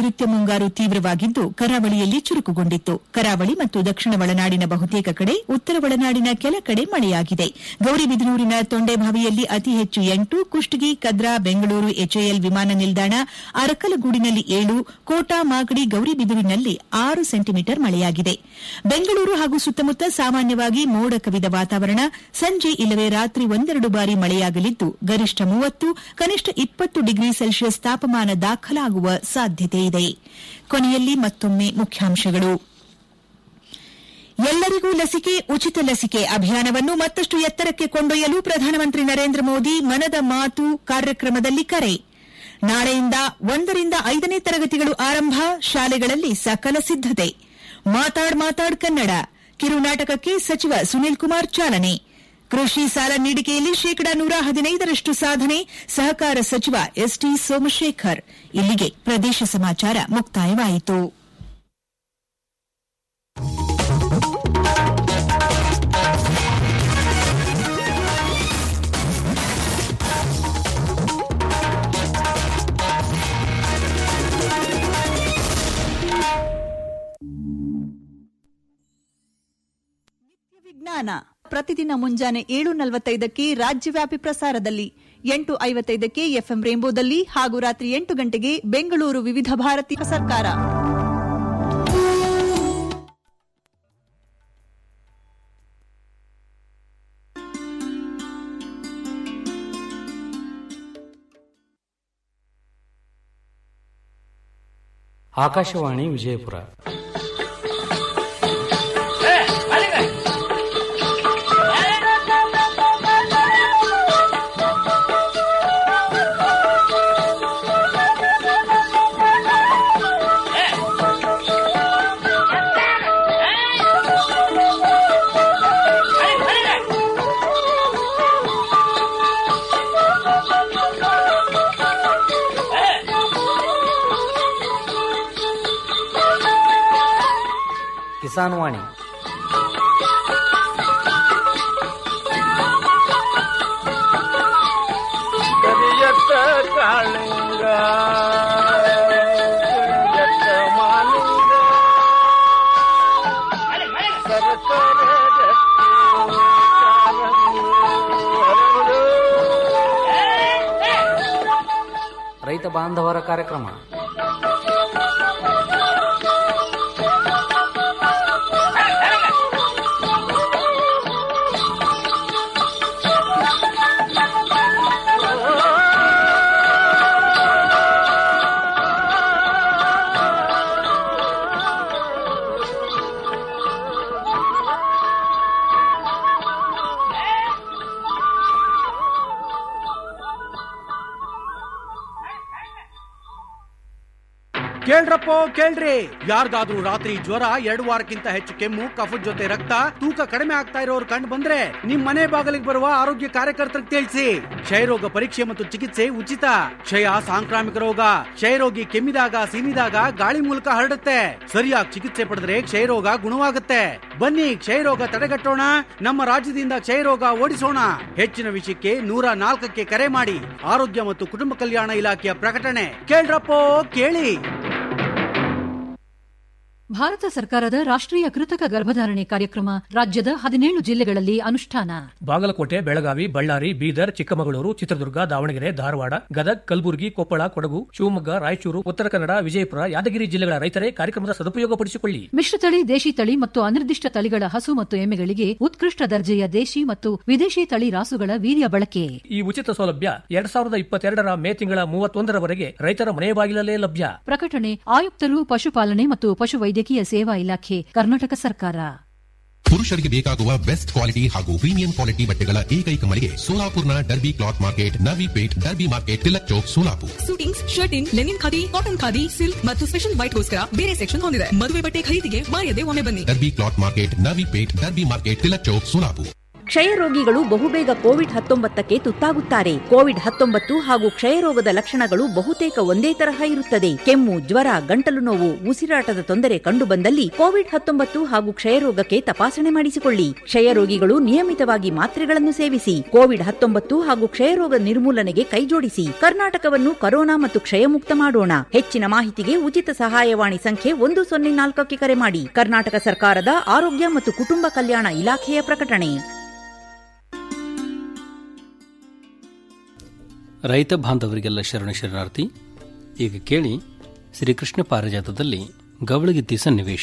ನೈಋತ್ಯ ಮುಂಗಾರು ತೀವ್ರವಾಗಿದ್ದು ಕರಾವಳಿಯಲ್ಲಿ ಚುರುಕುಗೊಂಡಿತ್ತು ಕರಾವಳಿ ಮತ್ತು ದಕ್ಷಿಣ ಒಳನಾಡಿನ ಬಹುತೇಕ ಕಡೆ ಉತ್ತರ ಒಳನಾಡಿನ ಕೆಲ ಕಡೆ ಮಳೆಯಾಗಿದೆ ಗೌರಿಬಿದನೂರಿನ ತೊಂಡೆಬಾವಿಯಲ್ಲಿ ಅತಿ ಹೆಚ್ಚು ಎಂಟು ಕುಷ್ಟಗಿ ಕದ್ರಾ ಬೆಂಗಳೂರು ಎಚ್ಎಎಲ್ ವಿಮಾನ ನಿಲ್ದಾಣ ಅರಕಲಗೂಡಿನಲ್ಲಿ ಏಳು ಕೋಟಾ ಮಾಗಡಿ ಗೌರಿಬಿದನೂರಿನಲ್ಲಿ ಆರು ಸೆಂಟಿಮೀಟರ್ ಮಳೆಯಾಗಿದೆ ಬೆಂಗಳೂರು ಹಾಗೂ ಸುತ್ತಮುತ್ತ ಸಾಮಾನ್ಯವಾಗಿ ಮೋಡ ಕವಿದ ವಾತಾವರಣ ಸಂಜೆ ಇಲ್ಲವೇ ರಾತ್ರಿ ಒಂದೆರಡು ಬಾರಿ ಮಳೆಯಾಗಲಿದ್ದು ಗರಿಷ್ಠ ಮೂವತ್ತು ಕನಿಷ್ಠ ಇಪ್ಪತ್ತು ಡಿಗ್ರಿ ಸೆಲ್ಸಿಯಸ್ ತಾಪಮಾನ ದಾಖಲಾಗುವ ಸಾಧ್ಯತೆ ಇದೆ ಕೊನೆಯಲ್ಲಿ ಮತ್ತೊಮ್ಮೆ ಮುಖ್ಯಾಂಶಗಳು ಎಲ್ಲರಿಗೂ ಲಸಿಕೆ ಉಚಿತ ಲಸಿಕೆ ಅಭಿಯಾನವನ್ನು ಮತ್ತಷ್ಟು ಎತ್ತರಕ್ಕೆ ಕೊಂಡೊಯ್ಯಲು ಪ್ರಧಾನಮಂತ್ರಿ ನರೇಂದ್ರ ಮೋದಿ ಮನದ ಮಾತು ಕಾರ್ಯಕ್ರಮದಲ್ಲಿ ಕರೆ ನಾಳೆಯಿಂದ ಒಂದರಿಂದ ಐದನೇ ತರಗತಿಗಳು ಆರಂಭ ಶಾಲೆಗಳಲ್ಲಿ ಸಕಲ ಸಿದ್ದತೆ ಮಾತಾಡ್ ಮಾತಾಡ್ ಕನ್ನಡ ಕಿರುನಾಟಕಕ್ಕೆ ಸಚಿವ ಸುನೀಲ್ ಕುಮಾರ್ ಚಾಲನೆ ಕೃಷಿ ಸಾಲ ನೀಡಿಕೆಯಲ್ಲಿ ಶೇಕಡಾ ನೂರ ಹದಿನೈದರಷ್ಟು ಸಾಧನೆ ಸಹಕಾರ ಸಚಿವ ಎಸ್ಟಿ ಸೋಮಶೇಖರ್ ಇಲ್ಲಿಗೆ ಪ್ರದೇಶ ಸಮಾಚಾರ ಮುಕ್ತಾಯವಾಯಿತು ವಿಜ್ಞಾನ ಪ್ರತಿದಿನ ಮುಂಜಾನೆ ಏಳು ನಲವತ್ತೈದಕ್ಕೆ ರಾಜ್ಯವ್ಯಾಪಿ ಪ್ರಸಾರದಲ್ಲಿ ಎಂಟು ಐವತ್ತೈದಕ್ಕೆ ಎಫ್ಎಂ ರೇಂಬೋದಲ್ಲಿ ಹಾಗೂ ರಾತ್ರಿ ಎಂಟು ಗಂಟೆಗೆ ಬೆಂಗಳೂರು ವಿವಿಧ ಭಾರತಿ ಸರ್ಕಾರ ಆಕಾಶವಾಣಿ ವಿಜಯಪುರ ಕಿಸಾನ್ ವಾಣಿ ಕರಿಯತ್ತ ಕಾಳಿಂಗ ಕರಿಯತ್ತ ಮಾಲಿಂಗ ಸರಸರ ರಕ್ತಿ ಕಾರಂಗಿ ಹರಡು. ರೈತ ಬಾಂಧವರ ಕಾರ್ಯಕ್ರಮ ಕೇಳ್ರಪ್ಪೋ ಕೇಳ್ರಿ ಯಾರಿಗಾದ್ರೂ ರಾತ್ರಿ ಜ್ವರ ಎರಡು ವಾರಕ್ಕಿಂತ ಹೆಚ್ಚು ಕೆಮ್ಮು ಕಫದ ಜೊತೆ ರಕ್ತ ತೂಕ ಕಡಿಮೆ ಆಗ್ತಾ ಇರೋರು ಕಂಡು ಬಂದ್ರೆ ನಿಮ್ ಮನೆ ಬಾಗಿಲಿಗೆ ಬರುವ ಆರೋಗ್ಯ ಕಾರ್ಯಕರ್ತರಿಗೆ ತಿಳಿಸಿ ಕ್ಷಯರೋಗ ಪರೀಕ್ಷೆ ಮತ್ತು ಚಿಕಿತ್ಸೆ ಉಚಿತ ಕ್ಷಯ ಸಾಂಕ್ರಾಮಿಕ ರೋಗ ಕ್ಷಯರೋಗಿ ಕೆಮ್ಮಿದಾಗ ಸೀನಿದಾಗ ಗಾಳಿ ಮೂಲಕ ಹರಡುತ್ತೆ ಸರಿಯಾಗಿ ಚಿಕಿತ್ಸೆ ಪಡೆದ್ರೆ ಕ್ಷಯರೋಗ ಗುಣವಾಗುತ್ತೆ ಬನ್ನಿ ಕ್ಷಯರೋಗ ತಡೆಗಟ್ಟೋಣ ನಮ್ಮ ರಾಜ್ಯದಿಂದ ಕ್ಷಯರೋಗ ಓಡಿಸೋಣ ಹೆಚ್ಚಿನ ವಿಷಯಕ್ಕೆ ನೂರ ನಾಲ್ಕಕ್ಕೆ ಕರೆ ಮಾಡಿ ಆರೋಗ್ಯ ಮತ್ತು ಕುಟುಂಬ ಕಲ್ಯಾಣ ಇಲಾಖೆಯ ಪ್ರಕಟಣೆ ಕೇಳ್ರಪ್ಪೋ ಕೇಳಿ ಭಾರತ ಸರ್ಕಾರದ ರಾಷ್ಟ್ರೀಯ ಕೃತಕ ಗರ್ಭಧಾರಣೆ ಕಾರ್ಯಕ್ರಮ ರಾಜ್ಯದ ಹದಿನೇಳು ಜಿಲ್ಲೆಗಳಲ್ಲಿ ಅನುಷ್ಠಾನ ಬಾಗಲಕೋಟೆ ಬೆಳಗಾವಿ ಬಳ್ಳಾರಿ ಬೀದರ್ ಚಿಕ್ಕಮಗಳೂರು ಚಿತ್ರದುರ್ಗ ದಾವಣಗೆರೆ ಧಾರವಾಡ ಗದಗ್ ಕಲಬುರಗಿ ಕೊಪ್ಪಳ ಕೊಡಗು ಶಿವಮೊಗ್ಗ ರಾಯಚೂರು ಉತ್ತರ ಕನ್ನಡ ವಿಜಯಪುರ ಯಾದಗಿರಿ ಜಿಲ್ಲೆಗಳ ರೈತರೇ ಕಾರ್ಯಕ್ರಮದ ಸದುಪಯೋಗಪಡಿಸಿಕೊಳ್ಳಿ ಮಿಶ್ರತಳಿ ದೇಶಿ ತಳಿ ಮತ್ತು ಅನಿರ್ದಿಷ್ಟ ತಳಿಗಳ ಹಸು ಮತ್ತು ಎಮ್ಮೆಗಳಿಗೆ ಉತ್ಕೃಷ್ಟ ದರ್ಜೆಯ ದೇಶಿ ಮತ್ತು ವಿದೇಶಿ ತಳಿ ರಾಸುಗಳ ವೀರ್ಯ ಬಳಕೆ ಈ ಉಚಿತ ಸೌಲಭ್ಯ ಎರಡ್ ಸಾವಿರದ ಇಪ್ಪತ್ತೆರಡರ ಮೇ ತಿಂಗಳ ಮೂವತ್ತೊಂದರವರೆಗೆ ರೈತರ ಮನೆ ಬಾಗಿಲಲ್ಲೇ ಲಭ್ಯ ಪ್ರಕಟಣೆ ಆಯುಕ್ತರು ಪಶುಪಾಲನೆ ಮತ್ತು ಪಶುವೈದ್ಯಕೀಯ ಸೇವಾ ಇಲಾಖೆ ಕರ್ನಾಟಕ ಸರ್ಕಾರ ಪುರುಷರಿಗೆ ಬೇಕಾಗುವ ಬೆಸ್ಟ್ ಕ್ವಾಲಿಟಿ ಹಾಗೂ ಪ್ರೀಮಿಯಂ ಕ್ವಾಲಿಟಿ ಬಟ್ಟೆಗಳ ಏಕೈಕ ಮಳಿಗೆ ಸೋಲಾಪುರ್ನ Derby cloth market Navi Peth Derby market Tilak Chowk Solapur suitings shirting linen khadi cotton khadi silk ಮತ್ತು ಸ್ಪೆಷಲ್ ವೈಟ್ಗೋಸ್ಕರ ಬೇರೆ ಸೆಕ್ಷನ್ ಹೊಂದಿದೆ ಮದುವೆ ಬಟ್ಟೆ ಖರೀದಿಗೆ ಮಾಯದೆ ಒಮ್ಮೆ ಬನ್ನಿ Derby cloth market Navi Peth Derby market Tilak Chowk Solapur ಕ್ಷಯ ರೋಗಿಗಳು ಬಹುಬೇಗ ಕೋವಿಡ್ ಹತ್ತೊಂಬತ್ತಕ್ಕೆ ತುತ್ತಾಗುತ್ತಾರೆ ಕೋವಿಡ್ ಹತ್ತೊಂಬತ್ತು ಹಾಗೂ ಕ್ಷಯರೋಗದ ಲಕ್ಷಣಗಳು ಬಹುತೇಕ ಒಂದೇ ತರಹ ಇರುತ್ತದೆ ಕೆಮ್ಮು ಜ್ವರ ಗಂಟಲು ನೋವು ಉಸಿರಾಟದ ತೊಂದರೆ ಕಂಡುಬಂದಲ್ಲಿ ಕೋವಿಡ್ ಹತ್ತೊಂಬತ್ತು ಹಾಗೂ ಕ್ಷಯರೋಗಕ್ಕೆ ತಪಾಸಣೆ ಮಾಡಿಸಿಕೊಳ್ಳಿ ಕ್ಷಯ ರೋಗಿಗಳು ನಿಯಮಿತವಾಗಿ ಮಾತ್ರೆಗಳನ್ನು ಸೇವಿಸಿ ಕೋವಿಡ್ ಹತ್ತೊಂಬತ್ತು ಹಾಗೂ ಕ್ಷಯರೋಗ ನಿರ್ಮೂಲನೆಗೆ ಕೈಜೋಡಿಸಿ ಕರ್ನಾಟಕವನ್ನು ಕರೋನಾ ಮತ್ತು ಕ್ಷಯಮುಕ್ತ ಮಾಡೋಣ ಹೆಚ್ಚಿನ ಮಾಹಿತಿಗೆ ಉಚಿತ ಸಹಾಯವಾಣಿ ಸಂಖ್ಯೆ ಒಂದು ಸೊನ್ನೆ ನಾಲ್ಕಕ್ಕೆ ಕರೆ ಮಾಡಿ ಕರ್ನಾಟಕ ಸರ್ಕಾರದ ಆರೋಗ್ಯ ಮತ್ತು ಕುಟುಂಬ ಕಲ್ಯಾಣ ಇಲಾಖೆಯ ಪ್ರಕಟಣೆ ರೈತ ಬಾಂಧವರಿಗೆಲ್ಲ ಶರಣ ಶರಣಾರ್ಥಿ ಈಗ ಕೇಳಿ ಶ್ರೀಕೃಷ್ಣ ಪಾರಿಜಾತದಲ್ಲಿ ಗವಳಗಿತ್ತಿ ಸನ್ನಿವೇಶ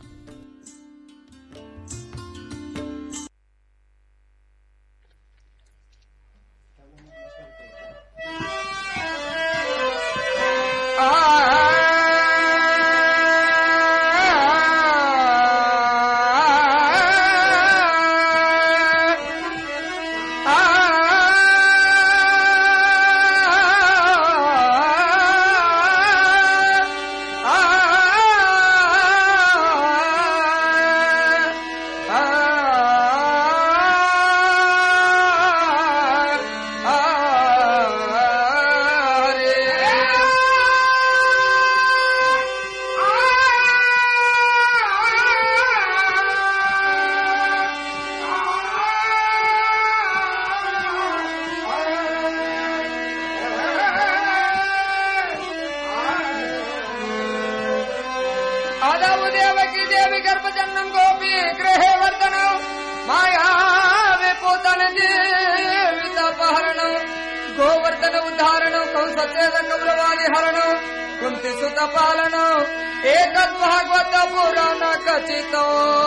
आदौ देवकी देवी गर्भजन्म गोपी गृहे वर्धन माया विपूतन जीवितपहरण गोवर्धन उद्धारण कंसचेद कौरवादि हरण कुंती सुत पालन एक भागवत पुराण कथित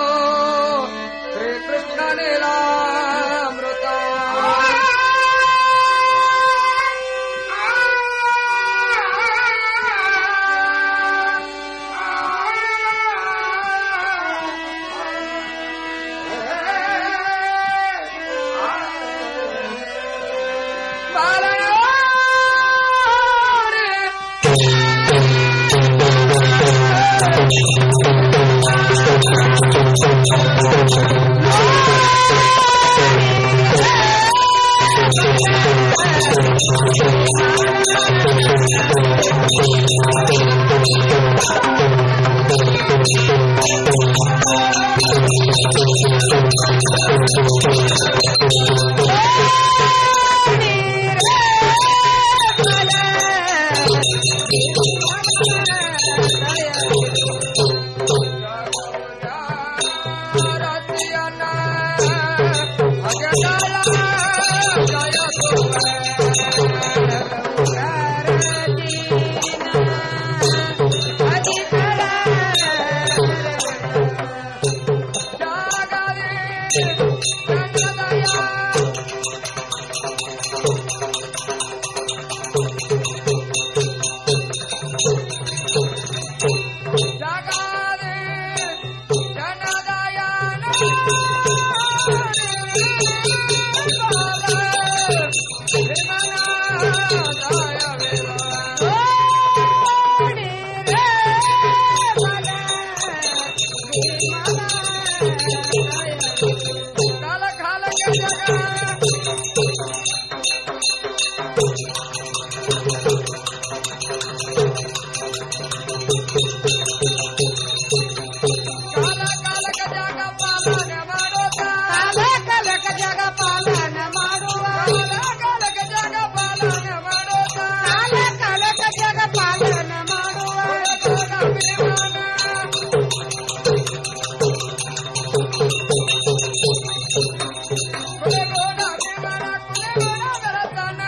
श्री कृष्ण लीलामृत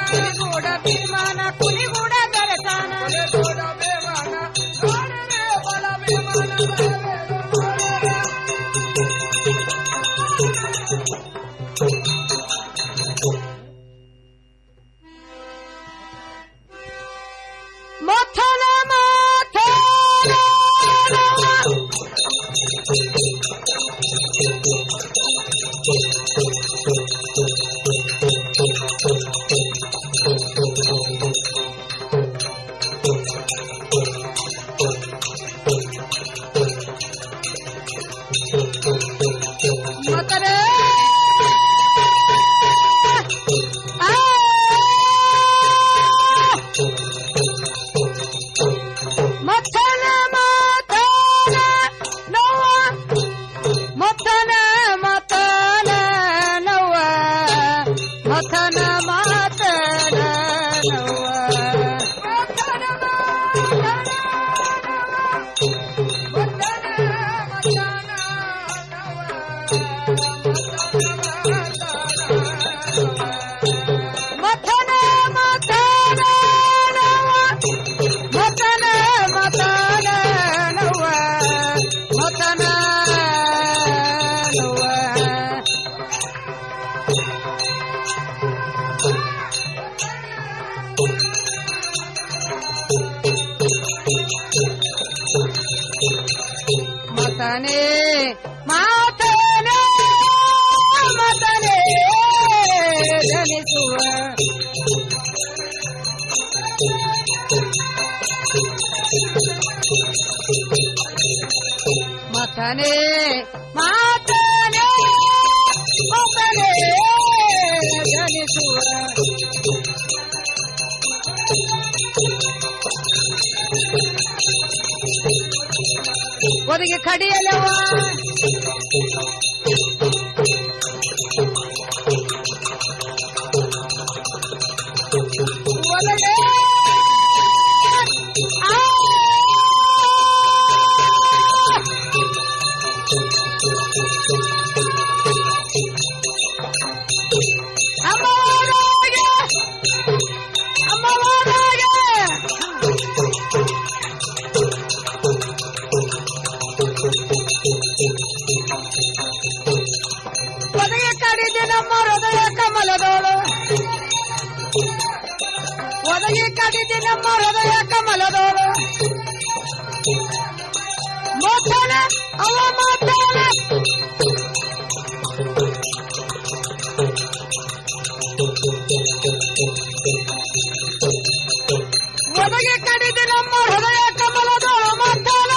ಕುಲಿಗೂಡ ಬೆಳಸಾನ ಮತನೆ ಮಾತನೆ ಮತನೆ ಜನಿಸುವ ಮತನೆ ಮಾತನೆ ಮತನೆ ಜನಿಸುವ ಒದಗಿ ಕಡಿಯಲವ ಒದಗೆ ಆ ಅಮ್ಮವಾರಾಗೆ ಅಮ್ಮವಾರಾಗೆ ಒದಗ ಕಡಿದೆ ನಮ್ಮ ಹೃದಯ ಕಮಲದೋಳು ಒದಗಿ ಕಡಿದೆ ನಮ್ಮ ಹೃದಯ ಕಮಲದೋಳು ಮಾತಾಡ ಅವ ಮಾತಾಡ ಒದಗಿ ಕಡಿದೆ ನಮ್ಮ ಹೃದಯ ಕಮಲದೋಳು ಮಾತಾಡ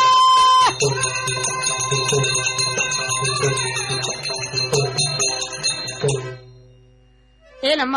ಏನಮ್ಮ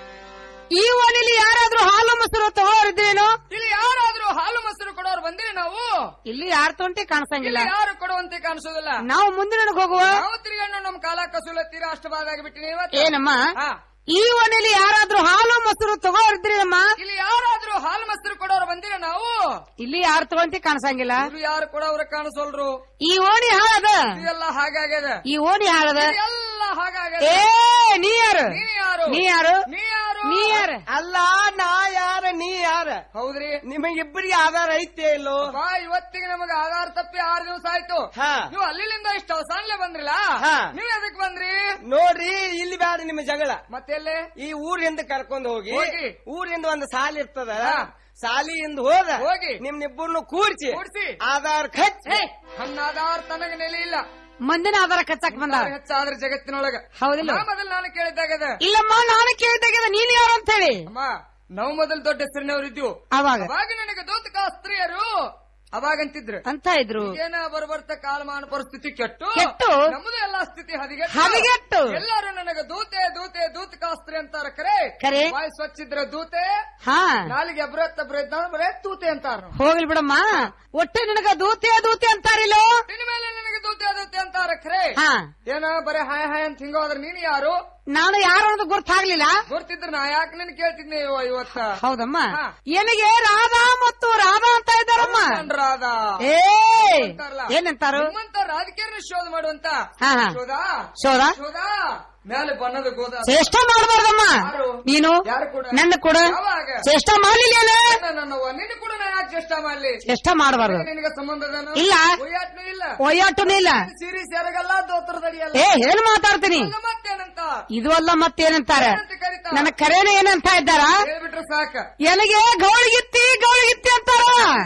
ಈ ಓಣಿಲಿ ಯಾರಾದ್ರೂ ಹಾಲು ಮೊಸರು ತಗೋರಿದ್ದೇನೋ ಇಲ್ಲಿ ಯಾರಾದ್ರೂ ಹಾಲು ಮೊಸರು ಕೊಡೋರು ಬಂದಿರಿ ನಾವು ಇಲ್ಲಿ ಯಾರು ತೊಂಟಿ ಕಾಣಿಸಂಗಿಲ್ಲ ಇಲ್ಲಿ ಯಾರು ಕೊಡುವಂತೆ ಕಾಣಿಸೋದಿಲ್ಲ ನಾವು ಮುಂದಿನ ಹೋಗುವ ನಾವು ತಿರುಗಣ್ಣ ನಮ್ ಕಾಲ ಕಸುಲ ತೀರಾ ಅಷ್ಟವಾದಾಗಿ ಬಿಟ್ಟಿನಿ ಇವತ್ತು ಏನಮ್ಮ ಹಾ. ಈ ಓಣಿಲಿ ಯಾರಾದ್ರೂ ಹಾಲು ಮೊಸರು ತಗೋರಿದ್ರೇನಮ್ಮ ಇಲ್ಲಿ ಯಾರಾದ್ರೂ ಹಾಲು ಮೊಸರು ಕೊಡೋರು ಬಂದಿರ ನಾವು ಇಲ್ಲಿ ಯಾರು ತಗೊಂತಿ ಕಾಣಿಸಂಗಿಲ್ಲ ಇವ್ರು ಯಾರು ಕೊಡೋರು ಕಾಣಿಸೋಲ್ರು ಈ ಓಣಿ ಹಾಳದ ಇದೆಲ್ಲ ಹಾಗಾಗ್ಯದ ಈ ಓಣಿ ಹಾಳದ ಎಲ್ಲ ಹಾಗಾಗ್ಯದ ಏ ನೀ ಯಾರು ನೀ ಯಾರು ನೀ ಯಾರು ನೀ ಯಾರು ನೀ ಯಾರು ಅಲ್ಲ ನಾ ಯಾರ ನೀ ಯಾರ ಹೌದ್ರಿ ನಿಮಗಿಬ್ಬರಿಗೆ ಆಧಾರ ಐತೆ ಇಲ್ಲೋ ಬಾ ಇವತ್ತಿಗೆ ನಮಗೆ ಆಧಾರ ತಪ್ಪಿ ಆರು ದಿವಸ ಆಯ್ತು ಹಾ. ನೀವು ಅಲ್ಲಿಂದ ಇಷ್ಟ ಅವಸಾನ್ಲೆ ಬಂದ್ರಿಲ್ಲ ಹಾ. ನೀವ್ ಎದಕ್ ಬಂದ್ರಿ ನೋಡ್ರಿ ಇಲ್ಲಿ ಬೇಡ ನಿಮ್ಮ ಜಗಳ ಮತ್ತೆಲ್ಲೇ ಈ ಊರಿಂದ ಕರ್ಕೊಂಡ್ ಹೋಗಿ ಹೋಗಿ. ಊರಿಂದ ಒಂದು ಸಾಲಿ ಇರ್ತದ ಹಾ. ಸಾಲಿಯಿಂದ ಹೋದ ಹೋಗಿ. ನಿಮ್ನಿಬ್ಬರನ್ನು ಕೂಡ್ಸಿ ಕೂಡ್ಸಿ. ಆಧಾರ್ ಖರ್ಚು ನನ್ನ ಆಧಾರ ತನಗ ನೆಲೆ ಇಲ್ಲ ಮಂದಿನ ಆಧಾರ ಕಚ್ಚಾಕ್ ಬಂದಾರ ಹೆಚ್ಚಾದ್ರೆ ಜಗತ್ತಿನೊಳಗ ಹೌದಿಲ್ಲ ನಾ ಮೊದಲು ನಾನು ಕೇಳಿದ್ದಾಗದ ಇಲ್ಲಮ್ಮ ನಾನು ಕೇಳಿದಾಗ ನೀನ್ ಯಾರು ಅಂತ ಹೇಳಿ ಅಮ್ಮ ನಾವು ಮೊದಲು ದೊಡ್ಡ ಹೆಸರಿನವರು ಇದ್ವು ಅವಾಗ ಅವಾಗ ನನಗೆ ದೂತಕ ಸ್ತ್ರೀಯರು ಅವಾಗಂತಿದ್ರು ಅಂತ ಇದ್ರು ಏನ ಬರಬರ್ತ ಕಾಲಮಾನ ಪರಿಸ್ಥಿತಿ ಕೆಟ್ಟು ಕೆಟ್ಟು? ನಮ್ಮದು ಎಲ್ಲಾ ಸ್ಥಿತಿ ಹದಿಗೆಟ್ಟು ಹದಗೆಟ್ಟು? ಎಲ್ಲರೂ ನನಗೆ ದೂತೆ ದೂತೆ ದೂತಕಾಸ್ತ್ರಿ ಅಂತಾರ ಕರೆ ಕರೆ? ಬಾಯಿ ಸ್ವಚ್ಛಿದ್ರ ದೂತೆ ಹಾ ನಾಲಿಗೆ ಅಬ್ರತ್ತ ಬ್ರದ್ನ ಬರೇ ತೂತೆ ಅಂತಾರ ಹೋಗ್ಲಿ ಬಿಡಮ್ಮ ಒಟ್ಟೆ ನಿನಗ ದೂತೆ ದೂತೆ ಅಂತಾರಿಲ್ಲೋ ಇನ್ನು ಮೇಲೆ ನನಗೆ ದೂತೆ ದೂತೆ ಅಂತಾರ ಖರೆ ಹಾ ಏನ ಬರೇ ಹಾಯ್ ಹಾಯ್ ಅಂತ ಹಿಂಗೋದ್ರ ನೀನು ಯಾರು ನಾನು ಯಾರು ಅನ್ನೋದು ಗೊತ್ತಾಗ್ಲಿಲ್ಲ ಗೊತ್ತಿದ್ರ ನಾ ಯಾಕೆ ನಿನ್ ಕೇಳ್ತಿದ್ನಿ ಇವ- ಇವತ್ತ ಹೌದಮ್ಮ ಹಾ. ನನಗೆ ರಾಧಾ ಮತ್ತು ರಾಧಾ ಅಂತ ಇದ್ದಾರಮ್ಮ ರಾಧ ಏ ಅಂತಾರಲ್ಲ. ಏನಂತಾರು ನಿಮ್ಮಂತ ರಾಜಕೀಯನ ಶೋಧ ಮಾಡುವಂತ ಹಾ, ಹಾ. ಶೋಧ ಶೋಧ ಶೋಧ ಮೇಲೆ ಬಣ್ಣದ ಗೋದ ಚೇಷ್ಟ ಮಾಡಬಾರ್ದಮ್ಮ ಯಾರು? ನೀನು ಯಾರು ಕೂಡ? ನನ್ನ ಕೂಡ ಯಾವಾಗ? ಚೇಷ್ಟ ಮಾಡ್ಲಿಲ್ಲ ನನ್ನವ್ವ ನಿನ್ನ ಕೂಡ ನಾ ಯಾಕೆ ಚೇಷ್ಟ ಮಾಡ್ಲಿ ಚೇಷ್ಟ ಮಾಡಬಾರ್ದು ನಿನಗೆ ಸಂಬಂಧದನು ಇಲ್ಲ. ಒಯ್ಯಾಟ್ನು ಇಲ್ಲ ಒಯ್ಯಾಟುನೂ ಇಲ್ಲ ಸೀರಿ ಸೆರಗಲ್ಲ ದೋತ್ರದಡಿಯಲ್ಲ ಏ ಏನ್ ಮಾತಾಡ್ತೀನಿ ಅಲ್ಲ ಮತ್ತೇನಂತ ಇದು ಅಲ್ಲ ಮತ್ತೇನಂತಾರೆ ಏನಂತ ಕರೀತಾರ? ನನ್ನ ಕರೇನ ಏನಂತ ಇದ್ದಾರ ಹೇಳ್ಬಿಟ್ರೆ ಸಾಕ ನನಗೆ ಗೌಳಿಗಿತ್ತಿ ಗೌಳಿಗಿತ್ತಿ ಅಂತಾರ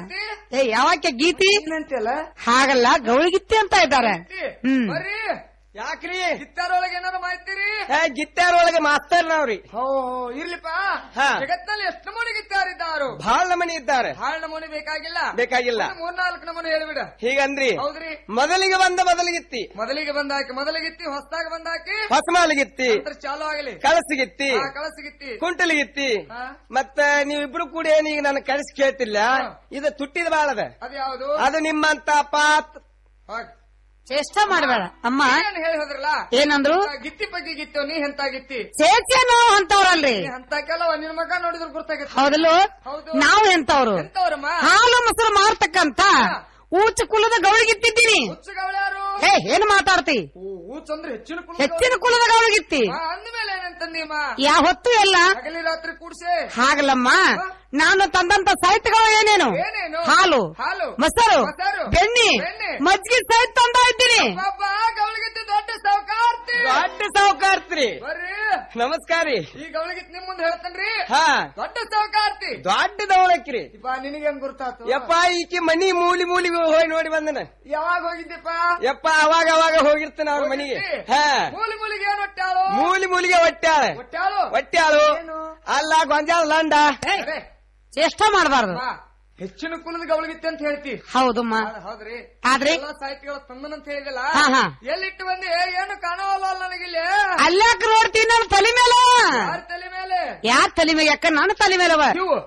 ಏ ಯಾವಾಕೆ ಗೀತಿ ಏನಂತಲ್ಲ ಹಾಗಲ್ಲ ಗೌಳಿಗಿತ್ತಿ ಅಂತ ಇದ್ದಾರೆ ಹ್ಮ್ ಬರ್ರಿ ಯಾಕ್ರಿ ಇತ್ತಾರೊಳಗೆ ಏನಾರು ಮಾಹಿತಿರಿ ಏ ಗಿತ್ತಾರೊಳಗೆ ಮಾಸ್ತರ್ ನಾವ್ರಿ ಹೋ ಇರ್ಲಿಪ್ಪ ಹಾ. ಜಗತ್ನಲ್ಲಿ ಎಷ್ಟು ನಮೂನಿ ಗಿತ್ತಾರಿದ್ದಾರು ಬಹಳ ನಮನಿ ಇದ್ದಾರೆ ಬಹಳ ನಮೂನಿ ಬೇಕಾಗಿಲ್ಲ ಬೇಕಾಗಿಲ್ಲ ಒಂದು ಮೂರ್ನಾಲ್ಕು ನಮೂನಿ ಹೇಳ್ಬಿಡ ಹೀಗಂದ್ರಿ ಹೌದ್ರಿ ಮೊದಲಿಗೆ ಬಂದ ಮೊದಲಿಗಿತ್ತಿ ಮೊದಲಿಗೆ ಬಂದಾಕಿ ಮೊದಲಿಗಿತ್ತಿ ಹೊಸದಾಗ ಬಂದಾಕಿ ಹೊಸಮಾಲಿಗಿತ್ತಿ ನಂತರ ಚಾಲು ಆಗಲಿ ಕಳಸಿಗಿತ್ತಿ ಹಾ, ಕಳಸಿಗಿತ್ತಿ ಕುಂಟಲಿಗಿತ್ತಿ ಹಾ. ಮತ್ತ ನೀವಿಬ್ರು ಕೂಡ ಏನೀಗ ನನ್ನ ಕಳಿಸಿ ಕೇಳ್ತಿಲ್ಲ ಇದು ತುಟ್ಟಿದ ಬಾಳದ ಅದು ಯಾವುದು ಅದು ನಿಮ್ಮಂತ ಪಾತ್ ಹೋಗ್. ಚೇಷ್ಟ ಮಾಡಬೇಡ ಅಮ್ಮ ಏನ್ ಹೇಳಿ ಹೋದ್ರಲ್ಲ ಏನಂದ್ರು ಆ ಗಿತ್ತಿ ಬಗ್ಗೆ ಗಿತ್ತು ನೀ ಎಂತ ಗಿತ್ತಿ ಚೇಚೇನೋ ಅಂತವ್ರಲ್ರಿ ನೀ ಅಂತ ಕೆಲವ ನಿನ್ ಮಗ ನೋಡಿದ್ರು ಗೊತ್ತಾಗುತ್ತೆ ಹೌದಲ್ಲೋ ಹೌದು ನಾವು ಎಂತವ್ರು ಎಂತವ್ರಮ್ಮ ಹಾಲು ಮೊಸರು ಮಾರ್ತಕ್ಕಂತ ಊಚ ಕುಲದ ಗೌಳಿಗಿತ್ತಿದ್ದೀನಿ ಹುಚ್ಚುಗವಳ್ಯಾರು ಏ ಏನ್ ಮಾತಾಡ್ತಿ ಹೂಚಂದ್ರೆ ಹೆಚ್ಚಿನ ಕುಲ ಹೆಚ್ಚಿನ ಕುಲದ ಗೌಳಿಗಿತ್ತಿ ಅಂದ್ಮೇಲೆ ಏನಂತಂದೀಮ ಯಾ ಹೊತ್ತು ಎಲ್ಲ ಹಗಲಿ ರಾತ್ರಿ ಕೂಡ್ಸೆ ಹಾಗಲ್ಲಮ್ಮ ನಾನು ತಂದಂತ ಸಾಹಿತ್ಯಗಳು ಏನೇನು ಏನೇನು? ಹಾಲು ಹಾಲು, ಮೊಸರು ಮೊಸರು, ಬೆಣ್ಣೆ ಬೆಣ್ಣೆ, ಮಜ್ಜಿಗೆ ಸಹಿತ ತಂದ ಇದ್ದೀನಿ ಪಾಪ ಗವಳಿಗಿತ್ತು ದೊಡ್ಡ ಸಾವುಕಾರ್ತಿ ದೊಡ್ಡ ಸಾವುಕಾರ್ತ್ರಿ ಬರ್ರಿ ನಮಸ್ಕಾರ ರೀ ಈ ಗವಳಿಗಿತ್ ನಿಮ್ ಮುಂದೆ ಹೇಳ್ತೇನ್ರಿ ಹಾ ದೊಡ್ಡ ಸಾವುಕಾರ್ತಿ ದೊಡ್ಡ ದವಳಕ್ರಿ ಇಪ್ಪ ನಿನಗೆ ಹೆಂಗ್ ಗುರ್ತಾತು ಯಪ್ಪ ಈಕಿ ಮನಿ ಮೂಲಿ ಮೂಲಿಗೆ ಹೋಗಿ ನೋಡಿ ಬಂದನ ಯಾವಾಗ ಹೋಗಿದ್ದೆಪ್ಪ ಯಪ್ಪ ಅವಾಗ ಅವಾಗ ಹೋಗಿರ್ತಾನ ಅವ್ರ ಮನಿಗೆ ಹಾ ಮೂಲಿ ಮೂಲಿಗೆ ಏನ್ ಹೊಟ್ಟಾಳು ಮೂಲಿ ಮೂಲಿಗೆ ಹೊಟ್ಟ್ಯಾಳ ಹೊಟ್ಟಾಳು ಹೊಟ್ಟ್ಯಾಳು ಅಲ್ಲ ಗೊಂಜಾಳ ಲಂಡ ಅರೆ, ಚೇಷ್ಟ ಮಾಡಬಾರ್ದು ಅಮ್ಮ, ಹೆಚ್ಚಿನ ಕುಲದ ಗವಳಿಗಿತ್ತೆ ಅಂತ ಹೇಳ್ತಿ ಹೌದಮ್ಮ ಹೌದ್- ಹೌದ್ರಿ ಆದ್ರೆ? ಎಲ್ಲ ಸಾಹಿತ್ಯಗಳ ತಂದನಂತ ಹೇಳಿದಲ್ಲ ಹಾ, ಹಾ. ಎಲ್ಲಿಟ್ಟು ಬಂದಿ ಏನು ಕಾಣವಲ್ಲ ನನಗಿಲ್ಲಿ ಅಲ್ಲಾಕ ನೋಡ್ತೀನಿ ನನ್ನ ತಲೆ ಮೇಲೆ ಯಾರ ತಲೆ ಮೇಲೆ ಯಾರ ತಲೆ ಮೇಲೆ ಯಾಕ ನನ್ನ ತಲೆ ಮೇಲವ ಇವು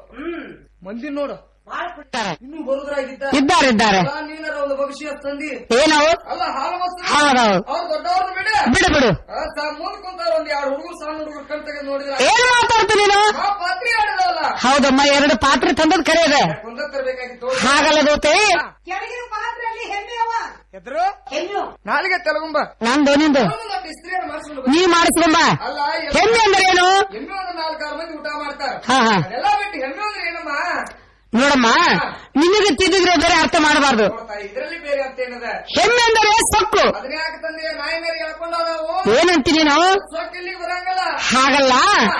ಮಂದಿ ನೋಡು ಇನ್ನು ಬರುದ್ರಾಗಿದ್ದ ಇದ್ದಾರೆ ಇದ್ದಾರೆ ಅಲ್ಲ, ನೀನಾರ ಒಂದು ಭವಿಷ್ಯ ತಂದಿ ಏನವು ಅಲ್ಲ ಹಾಲು ಮೊಸರು ಹೌದೌದು. ಅವ್ರು ದೊಡ್ಡವ್ರನ್ನ ಬಿಡ ಬಿಡು ಬಿಡು ಮುಂದ್ ಕುಂತಾರ ಒಂದ್ ಎರಡು ಹುಡುಗರು ಸಣ್ಣ ಹುಡುಗರು ಕಣ್ ತೆಗೆದು ನೋಡಿದ್ರ ಏನ್ ಮಾತಾಡ್ತಿ ನೀನು ಆ ಪಾತ್ರೆ ಆಡದಲ್ಲ ಹೌದಮ್ಮ ಎರಡು ಪಾತ್ರೆ ತಂದದ್ ಕರೆ ಇದೆ ಕುಂದ ತರಬೇಕಾಗಿತ್ತು ಹಾಗಲ್ಲ ದೋತೆ ಕೆಳಗಿನ ಪಾತ್ರೆಯಲ್ಲಿ ಹೆಮ್ಮೆ ಅವ ಎದ್ರು ನಾಳೆಗೆ ತೆಲಗುಂಬ ನಂದು ನಿಂದು ಇಸ್ತ್ರಿಯನ್ನು ಮಾಡಿಸ್ಕೊಂಡು ನೀ ಮಾಡಿಸ್ಕೊಂಬ ಅಲ್ಲ ಹೆಮ್ಮೆ ಅಂದ್ರೆ ಏನು ಎಮ್ಮೆ ಒಂದು ನಾಲ್ಕಾರು ಮಂದಿ ಊಟ ಮಾಡ್ತಾರ ಹಾ, ಹಾ. ಅದೆಲ್ಲ ಬಿಟ್ಟು ಹೆಮ್ಮೆ ಅಂದ್ರೆ ಏನಮ್ಮ ನೋಡಮ್ಮ ನಿನಗೆ ತಿದ್ದಿದ್ರೆ ಬೇರೆ ಅರ್ಥ ಮಾಡಬಾರ್ದು ನೋಡ್ತಾ ಇದ್ರಲ್ಲಿ ಬೇರೆ ಅಂತ ಏನದ ಹೆಮ್ಮೆ ಅಂದರೆ ಸೊಕ್ಕು ಅದನ್ನ ಯಾಕೆ ತಂದೆ ನಾಯಿ ಮೇಲೆ ಹೇಳ್ಕೊಂಡು ನಾವು ಏನಂತಿ ನೀನು ಸೊಕ್ಕ ಇಲ್ಲಿಗೆ ಬರಂಗಲ್ಲ ಹಾಗಲ್ಲ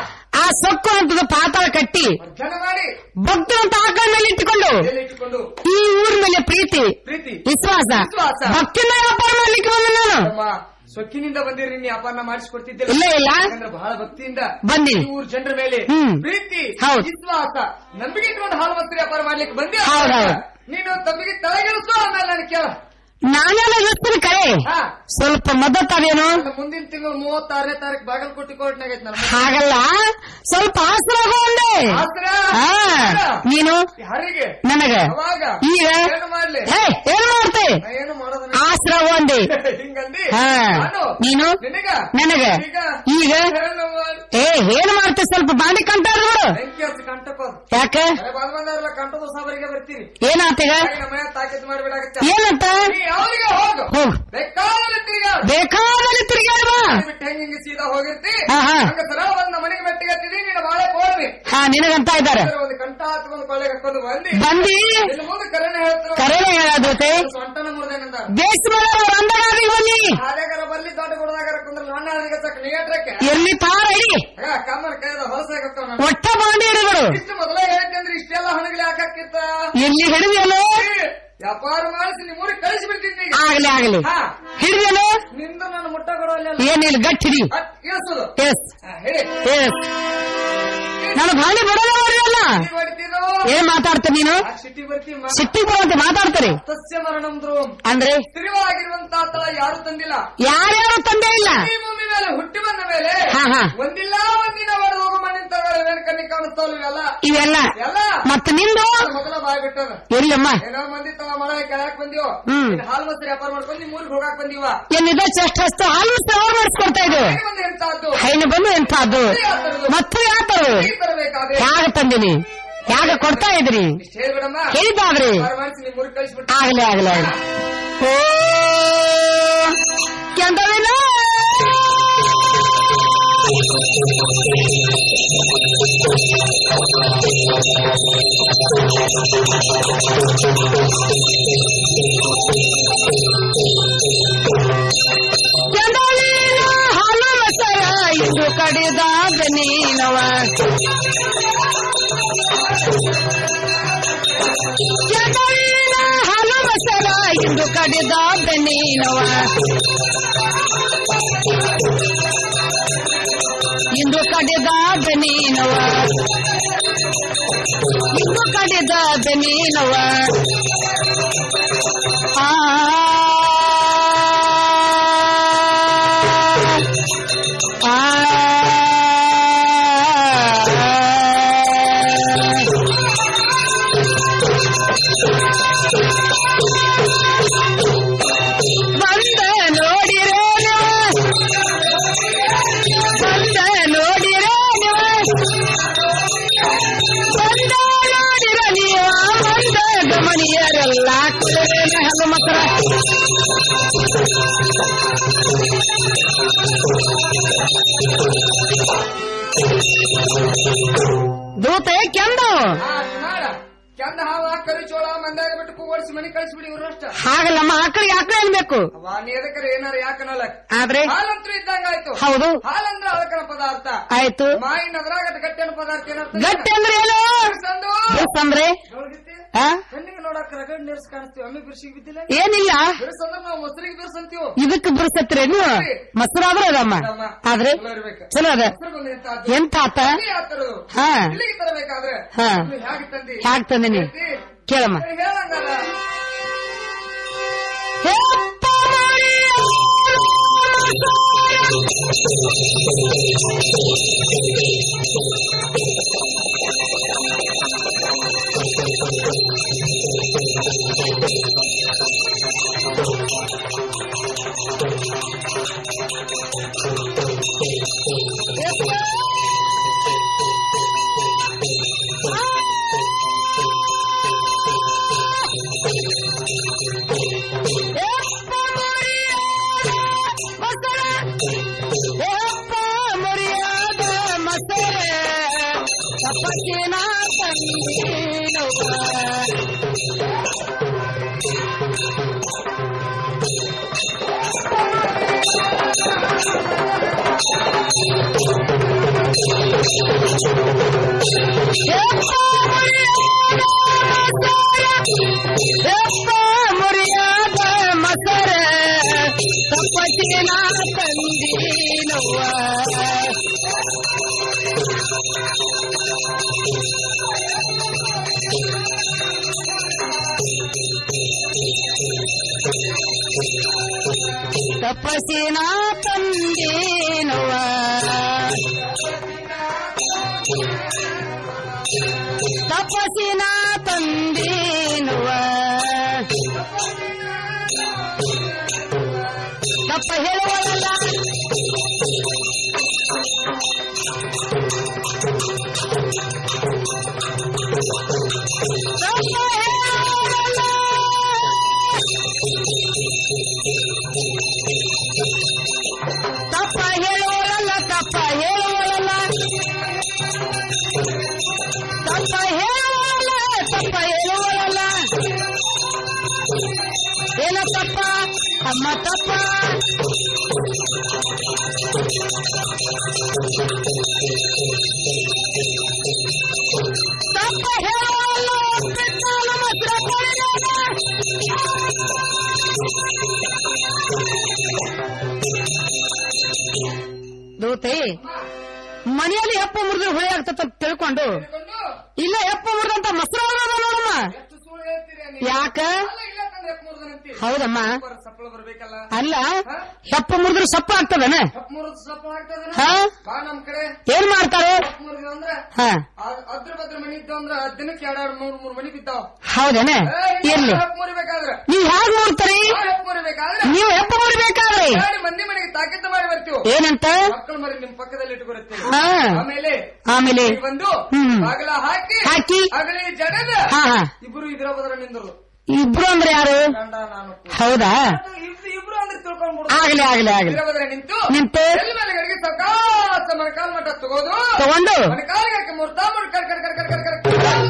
ಆ ಸೊಕ್ಕು ಅಂತದ ಪಾತಾಳ ಕಟ್ಟಿ ಜನ ಮಾಡಿ ಭಕ್ತಿ ಅಂತ ಆಕಳ ಮೇಲೆ ಇಟ್ಟುಕೊಂಡು ಎಲ್ಲಿ ಇಟ್ಟುಕೊಂಡು ಈ ಊರ ಮೇಲೆ ಪ್ರೀತಿ ಪ್ರೀತಿ ವಿಶ್ವಾಸ ವಿಶ್ವಾಸ. ಭಕ್ತಿನ ವ್ಯಾಪಾರ ಮಾಡ್ಲಿಕ್ಕೆ ಬಂದ ನಾನು ಅಮ್ಮ, ಸೊಕ್ಕಿನಿಂದ ಬಂದಿರಿ ನೀ ಅಪರ್ಣ ಮಾಡಿಸ್ಕೊಡ್ತಿದ್ದಿಲ್ಲ ಇಲ್ಲ, ಇಲ್ಲ. ಯಾಕಂದ್ರೆ ಬಹಳ ಭಕ್ತಿಯಿಂದ ಬಂದಿನಿ. ಈ ಊರ್ ಜನರ ಮೇಲೆ ಹ್ಮ್. ಪ್ರೀತಿ ಹೌದು. ವಿಶ್ವಾಸ ನಂಬಿಕೆ ಇಟ್ಕೊಂಡು ಹಾಲು ಮತ್ತು ವ್ಯಾಪಾರ ಮಾಡ್ಲಿಕ್ಕೆ ಬಂದಿ ಹೌದು, ಹೌದು. ನೀನು ತಮ್ಮಿಗೆ ತಲೆಗೆಡಿಸು ಆಮೇಲೆ ನಾನು ಕೇಳ ನಾನೆಲ್ಲ ಇರ್ತೀನಿ ಕರೆ ಹಾ. ಸ್ವಲ್ಪ ಮದ್ದತ್ತಾವೇನು ನನ್ನ ಮುಂದಿನ ತಿಂಗಳು ಮೂವತ್ತಾರನೇ ತಾರೀಕು ಬಾಗಲಕೋಟೆ ಕೋರ್ಟ್ನಾಗ ಐತೆ ನನ್ನ ಹಾಗಲ್ಲ ಸ್ವಲ್ಪ ಆಸರಾಗ ಒಂದೇ ಆಸ್ತ್ರ? ಹಾ ನೀನು ಯಾರಿಗೆ ನನಗ ಅವಾಗ ಈಗ ಏನು ಮಾಡ್ಲಿ ಏ ಏನ್ ಮಾಡ್ತೆ ನಾ ಏನು ಮಾಡೋದನ್ನ ಆಸರ ಒಂದೇ ಹಿಂಗಂದಿ ಹಾ ನಾನು ನೀನು ನಿನಗ ನನಗ ಈಗ ಈಗ ಏನು ಮಾಡ್- ಏ ಏನ್ ಮಾಡ್ತೆ ಸ್ವಲ್ಪ ಬಾಂಡಿ ಕಂಟಾರ ನೋಡು ಬೆಂಕಿ ಹಚ್ಚಿ ಕಂಟಕ್ಕೋದು ಯಾಕ ಅರೆ ಬಂದ್ ಬಂದವರೆಲ್ಲ ಕಂಟದ ಸಾಬರಿಗೆ ಬರ್ತೀರಿ ಏನಾತೀಗ ಹಾಗೆ ನಮ್ಮ ಮನೆ ತಾಕೀತು ಮಾಡ್ಬಿಡಾಗತ್ತೆ ಏನಂತ ನೀ ಯಾವ್ರಿಗೆ ಹೋಗು ಹೋಗ್ ಬೇಕಾದಲ್ಲಿ ತಿರುಗಾಡು ಬೇಕಾದಲ್ಲಿ ತಿರುಗಾಡುವ ಬಿಟ್ಟು ಹೆಂಗ್ ಹಿಂಗೆ ಸೀದಾ ಹೋಗಿರ್ತಿ ಹಾ, ಹಾ. ಹಂಗ ಸರ ಬಂದ ಮನೆಗೆ ಮೆಟ್ಟಿಗೆ ಹತ್ತಿದಿ ನೀನು ಬಾಳೆ ಕೋಡ್ರಿ ಹಾ ನಿನಗಂತ ಇದ್ದಾರೆ ಒಂದು ಕಂಠ ಹತ್ಕೊಂಡು ಕೊಳ್ಳೆಗೆ ಹಾಕೊಂಡು ಬಂದಿ ಬಂದಿ ಇನ್ನು ಮುಂದೆ ಕರೆನೆ ಹೇಳ್ತಾರೆ ಕರೆನೇ ಹೇಳೋದೈತೆ ಸೊಂಟನ ಮುರಿದೇನಂದ ಬೇಸ್ ಮೇಲೆ ಅವ್ರ ಅಂದಗಾದಿ ಬನ್ನಿ ಹಾಗಾರ ಬರ್ಲಿ ದೊಡ್ಡ ಗುಡದಾಗರ ಕುಂದ್ರ ನನ್ನ ಹಾದಿಗೆ ಚಕ್ ನಿಗಟ್ರಕ್ಕೆ ಎಲ್ಲಿ ತಾರ ಇಡಿ ಕಮ್ಮನ ಕೈದ ಹೊಲಸಾಗ ಒಟ್ಟ ಬಾಂಡಿ ಹಿಡಿಗಳು ಇಷ್ಟು ಮೊದಲೇ ಹೇಳ್ತಂದ್ರೆ ಇಷ್ಟೆಲ್ಲ ಹಣಗಲಿ ಹಾಕಿರ್ತ ಎಲ್ಲಿ ಹಿಡಿದೇನು ವ್ಯಾಪಾರ ಮಾಡಿಸಿ ನಿಮ್ಮ ಊರಿಗೆ ಕಳಿಸಿ ಬಿಡ್ತೀನಿ ಆಗ್ಲಿ ಆಗ್ಲಿ ಹಾ ಹಿಡಿದೇನು ನಿಂದ ನನ್ನ ಮುಟ್ಟ ಕೊಡೋಲ್ಲ ಏನಿಲ್ಲ ಗಟ್ಟಿ ಹಿಡಿ ಇಳಿಸೋದು ಎಸ್ ಹಾ, ಹೇಳಿ ಎಸ್ ನಾನು ಬಾಂಡಿ ಬಿಡೋಲ್ಲ ಅಲ್ಲ ಈಗ ಹೊಡಿತೀನೋ? ಏನ್ ಮಾತಾಡ್ತೀನಿ ನೀನು ಆ ಸಿಟಿ ಬರ್ತಿ ಮ- ಸಿಟ್ಟಿ ಬರುವಂತೆ ಮಾತಾಡ್ತಾರೆ ಸಸ್ಯ ಮರಣಂ ಧ್ರುವಂ ಅಂದ್ರೆ ಸ್ಥಿರವಾಗಿರುವಂತ ತಳ ಯಾರು ತಂದಿಲ್ಲ ಯಾರ್ಯಾರು ತಂದೆ ಇಲ್ಲ ಈ ಭೂಮಿ ಮೇಲೆ ಹುಟ್ಟಿ ಬಂದ ಮೇಲೆ ಹಾ, ಹಾ. ಒಂದಿಲ್ಲ ಒಂದಿನ ಒಡೆದು ಹೋಗೋ ಮಣ್ಣಿನ ತಳಗಳು ಕಣ್ಣಿ ಕಾಣಿಸ್ತಾವಲ್ಲ ಇವೆಲ್ಲ ಇವೆಲ್ಲ ಎಲ್ಲ ಮತ್ತೆ ನಿಂದು ಮೊದಲ ಬಾಯ್ ಬಿಟ್ಟದ ಎಲ್ಲಿಯಮ್ಮ ಏನೋ ಮಂದಿ ತವ ಮಳೆ ಕೆಳಕ್ ಬಂದಿವ ಹ್ಮ್. ಇನ್ ಹಾಲು ಮೊಸರು ವ್ಯಾಪಾರ ಮಾಡ್ಕೊಂಡು ನಿಮ್ ಊರಿಗೆ ಹೋಗಾಕ್ ಬಂದಿವ ಏನಿದೆ ಚೆಸ್ಟ್ ಹಸ್ತು ಹಾಲು ಸೇವೆ ಮಾಡಿಸ್ಕೊಡ್ತಾ ಇದು ಹೇಗೆ ಬಂದು ಎಂತಾದ್ದು ಹೈನು ಬಂದು ಎಂಥದ್ದು ಮತ್ತೆ ಯಾತರು ಈ ತರಬೇಕಾದ್ರೆ ಯಾಗ ತಂದಿನಿ ಯಾಗ ಕೊಡ್ತಾ ಇದ್ರಿ ಇಷ್ಟ ಹೇಳ್ಬಿಡಮ್ಮ ಹೇಳಿದ್ದಾದ್ರಿ ವ್ಯಾಪಾರ ಮಾಡಿಸಿ ನಿಮ್ ಊರಿಗೆ ಕಳಿಸ್ಬಿಟ್ಟು ಆಗ್ಲಿ ಆಗ್ಲಿ ಆಗ್ಲಿ ಓ ಕೆಂದವಿನ ಕೆಂದವಿನ ಹಾಲು ಮಸರ ಇದು ಕಡಿದಾದ ನೀನವ ಕೆಂದವಿನ ಹಾಲು ಮಸರ ಇಂದು ಕಡಿದಾದ ನೀನವ ಇಂದು ಕಡಿದಾದ ನೀನವ ಇಂದು ಕಡಿದಾದ ನೀನವ ಆ ಆ ಬಂದ ನೋಡಿರೇನು ಬಂದ ನೋಡಿರೇನು ಬಂದ ನೋಡಿರ ನೀವು ಬಂದ ಗಮನಿಯರೆಲ್ಲ ಕುಲವೇನ ಹಲ್ಲು ಮಕ್ಕಳ ದೂತೆ ಕೆಂದು ಹಾ, ಮಾಡ. ಕೆಂದ ಹಾವ ಕರಿಚೋಳ ಮಂದಾಗ ಬಿಟ್ಟು ಕೂಗೊಳಿಸಿ ಮನಿ ಕಳಿಸ್ಬಿಡಿ ಇವ್ರಷ್ಟ ಹಾಗಲ್ಲಮ್ಮ ಆಕಳಿಗೆ ಆಕಳ ಅನ್ಬೇಕು ವಾ ನೀ ಎದಕ್ಕರ ಏನಾರ ಯಾಕನಲ್ಲ ಆದ್ರೆ ಹಾಲಂತ್ರು ಇದ್ದಂಗ ಆಯ್ತು ಹೌದು. ಹಾಲಂದ್ರ ಅದಕ್ಕನ ಪದಾರ್ಥ ಆಯ್ತು ಮಾಯಿನ ಅದ್ರಾಗ ಅದ್ ಗಟ್ಟಿ ಅನ್ನೋ ಪದಾರ್ಥ ಏನರ್ಥ ಗಟ್ಟಿ ಅಂದ್ರೆ ಏನು ಬಿರ್ಸಂದು. ಬಿರ್ಸಂದ್ರೆ? ಗೌಳ್ಗಿತ್ತಿ? ಆ? ಕಣ್ಣಿಗೆ ನೋಡಕ್ ರಗಡ್ ನೀರ್ಸ್ ಕಾಣಿಸ್ತೀವಿ ಅಮ್ಮಿ ಬಿರ್ಸಿಗೆ ಬಿದ್ದಿಲ್ಲ ಏನಿಲ್ಲ ಬಿರ್ಸಂದ್ರ ನಾವು ಮೊಸರಿಗೆ ಬಿರ್ಸಂತೀವಿ ಇದಕ್ಕೆ ಬಿರ್ಸತ್ರಿ ನೀವು ಮೊಸರಾದ್ರೆ ಅದಮ್ಮ ಆದ್ರೆ ಚಲೋ ಅದ ಎಂತ ಆತ ಹಾ ಇಲ್ಲಿಗೆ ತರಬೇಕಾದ್ರೆ ಹಾ. ನೀವ್ ಹ್ಯಾಗ್ ತಂದಿ ಹ್ಯಾಗ್ ತಂದಿನಿ? ಹೇಳ್ತಿ? ಕೇಳಮ್ಮ ಹೇಳಂಗಲ್ಲ ಮುರಿಯಾದ ಮಸರ ತಪ್ಪಟಿನ ತಂದೀನವ್ವ ತಪಸಿನ ತಂದೀನವ್ವ ತಪಸಿನ ತಂದೀನುವ ತಪ್ಪ ಹೇಳುವಲ್ಲ ತಪ್ಪ ಹೇಳುವಲ್ಲ ತಪ್ಪ ಹೇಳುವಲ್ಲ ತಪ್ಪ ಹೇಳುವಲ್ಲ ತಪ್ಪ ಹೇಳುವಲ್ಲ ಏನ ತಪ್ಪ ಅಮ್ಮ ತಪ್ಪ ತಪ್ಪ ಹೇಳುವಲ್ಲ ಕೃಷ್ಣನ ಮಾತ್ರ ದೂತೆ ಮನೆಯಲ್ಲಿ ಹೆಪ್ಪ ಮುರಿದ್ರೆ ಹುಳಿ ಆಗ್ತದ ತಿಳ್ಕೊಂಡು ಇಲ್ಲ ಹೆಪ್ಪ ಮುರಿದಂತ ಮೊಸರು ಅನ್ನೋದು ನೋಡಮ್ಮ ಯಾಕ ಹೌದಮ್ಮ ಸಪ್ಪಳ ಬರ್ಬೇಕಲ್ಲ ಅಲ್ಲ ಹೆಪ್ಪ ಮುರಿದ್ರೆ ಸಪ್ಪ ಆಗ್ತದನ ಕಪ್ ಮುರಿದ್ ಸಪ್ಪಳ ಆಗ್ತದ ಹಾ? ಬಾ ನಮ್ ಕಡೆ ಏನ್ ಮಾಡ್ತಾರೆ ಕಪ್ ಮುರಿದ್ವಿ ಅಂದ್ರ ಹಾ ಅದ್- ಅದ್ರ ಬದ್ರ ಮನಿ ಇದ್ದಾವ ಅಂದ್ರ ಹತ್ತ್ ದಿನಕ್ಕೆ ಎರಡ್ ಮೂರ್ ಮೂರ್ ಮನಿ ಬಿದ್ದಾವ ಹೌದನ ಇರ್ಲಿ ಹೆಪ್ ಮುರಿಬೇಕಾದ್ರೆ ನೀವ್ ಹ್ಯಾಗ್ ನೋಡ್ತಾರಿ ಆ ಹೆಪ್ ಮುರಿಬೇಕಾದ್ರೆ ನೀವು ಹೆಪ್ಪ ಮುರಿಬೇಕಾದ್ರೆ ಎರಡು ಮಂದಿ ಮನೆಗೆ ತಾಕಿತ್ತ ಮಾಡಿ ಬರ್ತೀವಿ ಏನಂತ ಮಕ್ಕಳು ಮರಿ ನಿಮ್ ಪಕ್ಕದಲ್ಲಿ ಇಟ್ಕೊಳ್ತೀವಿ ಹಾ. ಆಮೇಲೆ ಆಮೇಲೆ ಇಲ್ಲಿ ಬಂದು ಹ್ಮ್. ಬಾಗಿಲ ಹಾಕಿ ಹಾಕಿ. ಅಗಲಿ ಜಡದ ಹಾ ಹಾ ಇಬ್ರು ಇದ್ರ ಬದ್ರ ನಿಂದ್ರು ಇಬ್ರು ಅಂದ್ರೆ ಯಾರು ಗಂಡ ನಾನು ಹೌದಾ ಇಬ್ರು ಇಬ್ರು ಅಂದ್ರೆ ತಿಳ್ಕೊಂಡ್ಬಿಡು ಆಗ್ಲಿ ಆಗ್ಲಿ ಆಗ್ಲಿ ಇದ್ರ ಬದ್ರ ನಿಂತು ನಿಂತು ಎಲ್ಲಿ ಮೇಲೆ ಗಡಿಗೆ ಸಕಾಸ ಮೊಣಕಾಲ್ ಮಟ್ಟ ತಗೋದು ತಗೊಂಡು ಮೊಣಕಾಲಿಗೆ ಹಾಕಿ ಮುರ್ತಾ ಮುರ್ ಕರ್ ಕರ್ ಕರ್ ಕರ್ ಕರ್ ಕರ್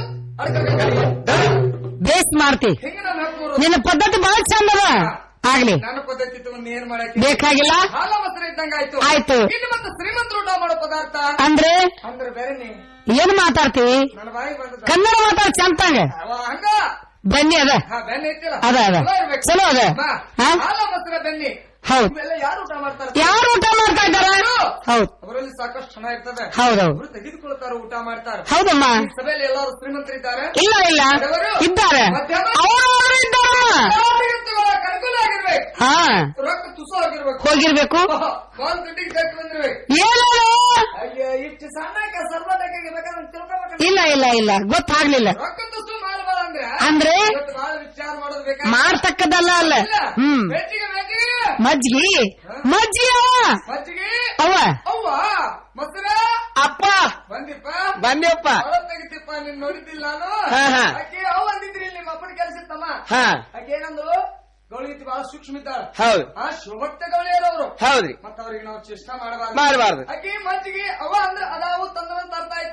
ಅಡ್ಕ ಬೇಸ್ ಮಾಡ್ತಿ ಹಿಂಗೆ ನಮ್ಮ ಹಕ್ಕು ನಿನ್ನ ಪದ್ಧತಿ ಬಹಳ ಚಂದ ಅದ ಆಗ್ಲಿ ನನ್ನ ಪದ್ಧತಿ ತಗೊಂಡು ಏನ್ ಮಾಡಕ್ಕೆ ಬೇಕಾಗಿಲ್ಲ ಹಾಲ ಮೊಸರು ಇದ್ದಂಗ ಆಯ್ತು ಆಯ್ತು. ಇನ್ನು ಮತ್ತೆ ಶ್ರೀಮಂತರು ಊಟ ಮಾಡೋ ಪದಾರ್ಥ ಅಂದ್ರೆ ಅಂದ್ರೆ ಬೇರೆ ನೀ ಏನ್ ಮಾತಾಡ್ತೀವಿ ನನ್ನ ಬಾಯಿ ಬಂದದ ಕನ್ನಡ ಮಾತಾಡ್ ಚಂತಂಗ ಅವ ಹಂಗ ಬನ್ನಿ ಅದ ಹಾ ಬೆಣ್ಣೆ ಐತಿಲ್ಲ ಅದ, ಅದ. ಚಲೋ ಇರ್ಬೇಕು. ಚಲೋ ಅದ. ಬಾ. ಹಾ? ಹಾಲ ಮೊಸರ ಬೆಣ್ಣೆ ಹೌದ್ ಇವೆಲ್ಲ ಯಾರು ಊಟ ಮಾಡ್ತಾರೆ ಯಾರು ಊಟ ಮಾಡ್ತಾ ಇದ್ದಾರ ಹೌದ್ ಅವರಲ್ಲಿ ಸಾಕಷ್ಟು ಹಣ ಇರ್ತದೆ ಹೌದೌದು. ಅವರು ತೆಗೆದುಕೊಳ್ತಾರೆ ಊಟ ಮಾಡ್ತಾರೆ ಹೌದಮ್ಮ ಈ ಸಭೆಯಲ್ಲಿ ಎಲ್ಲರೂ ಶ್ರೀಮಂತರಿದ್ದಾರೆ ಇಲ್ಲ ಇಲ್ಲ ಬಡವರು? ಇದ್ದಾರೆ ಮಧ್ಯಮ? ಅವರು ಇದ್ದಾರಮ್ಮ ಎಲ್ಲರಿಗೂ ತಗೊಳ್ಳೋಕೆ ಅನುಕೂಲ ಆಗಿರ್ಬೇಕು ಹಾ ರೊಕ್ಕ ತುಸು ಆಗಿರ್ಬೇಕು ಹೋಗಿರ್ಬೇಕು ಕಾಲ್ ದುಡ್ಡಿಗೆ ಕಟ್ಟಿ ಬಂದಿರ್ಬೇಕು ಏನು ಅಯ್ಯೋ ಇಷ್ಟು ಸಣ್ಣಕ್ಕೆ ಸರ್ವಟಕ್ಕೆ ಬೇಕಾದ್ರೆ ತಿಳ್ಕೊಬೇಕು ಇಲ್ಲ ಇಲ್ಲ ಇಲ್ಲ ಗೊತ್ತಾಗ್ಲಿಲ್ಲ ರೊಕ್ಕ ತುಸು ಮಾಡಬಾರ ಅಂದ್ರೆ ಅಂದ್ರೆ? ಇವತ್ತು ಬಹಳ ವಿಚಾರ ಮಾಡೋದು ಬೇಕಾ ಮಾಡ್ತಕ್ಕದಲ್ಲ ಅಲ್ಲ ಹ್ಮ್ ಬೆಚ್ಚಿಗೆ ಬೆಚ್ಚಿಗೆ ಮಜ್ಗಿ ಮಜ್ಜಿ ಅವ ಮಜ್ಜಿಗೆ ಅವ್ವ ಅವ್ವ ಮೊಸರ ಅಪ್ಪ ಬಂದಿಪ್ಪ ಬಂದ್ಯಪ್ಪ ಹೊರ ತೆಗಿತಿಪ್ಪ ನೀನ್ ನೋಡಿದ್ದಿಲ್ಲ ನಾನು ಹಾ, ಹಾ. ಆಕೆ ಅವ್ ಅಂದಿದ್ರಿ ನಿಮ್ಮ ಅಪ್ಪನ ಕೆಲಸತ್ತಮ್ಮ ಹಾ ಆಕೆ ಏನಂದ್ರು ಗೌಳಿತಿ ಬಹಳ ಸೂಕ್ಷ್ಮ ಇದ್ದಾಳೆ ಹೌದು ಆ ಶಿವಭಕ್ತ ಗೌಳಿ ಅವರು ಹೌದ್ರಿ ಮತ್ತ ಅವ್ರಿಗೆ ನಾವು ಚೇಷ್ಟ ಮಾಡಬಾರ್ದು ಮಾಡಬಾರ್ದು ಆಕೆ ಮಜ್ಜಿಗೆ ಅವ ಅಂದ್ರೆ ಅದಾವು ತಂದವಂತ ಅರ್ಥ ಆಯ್ತು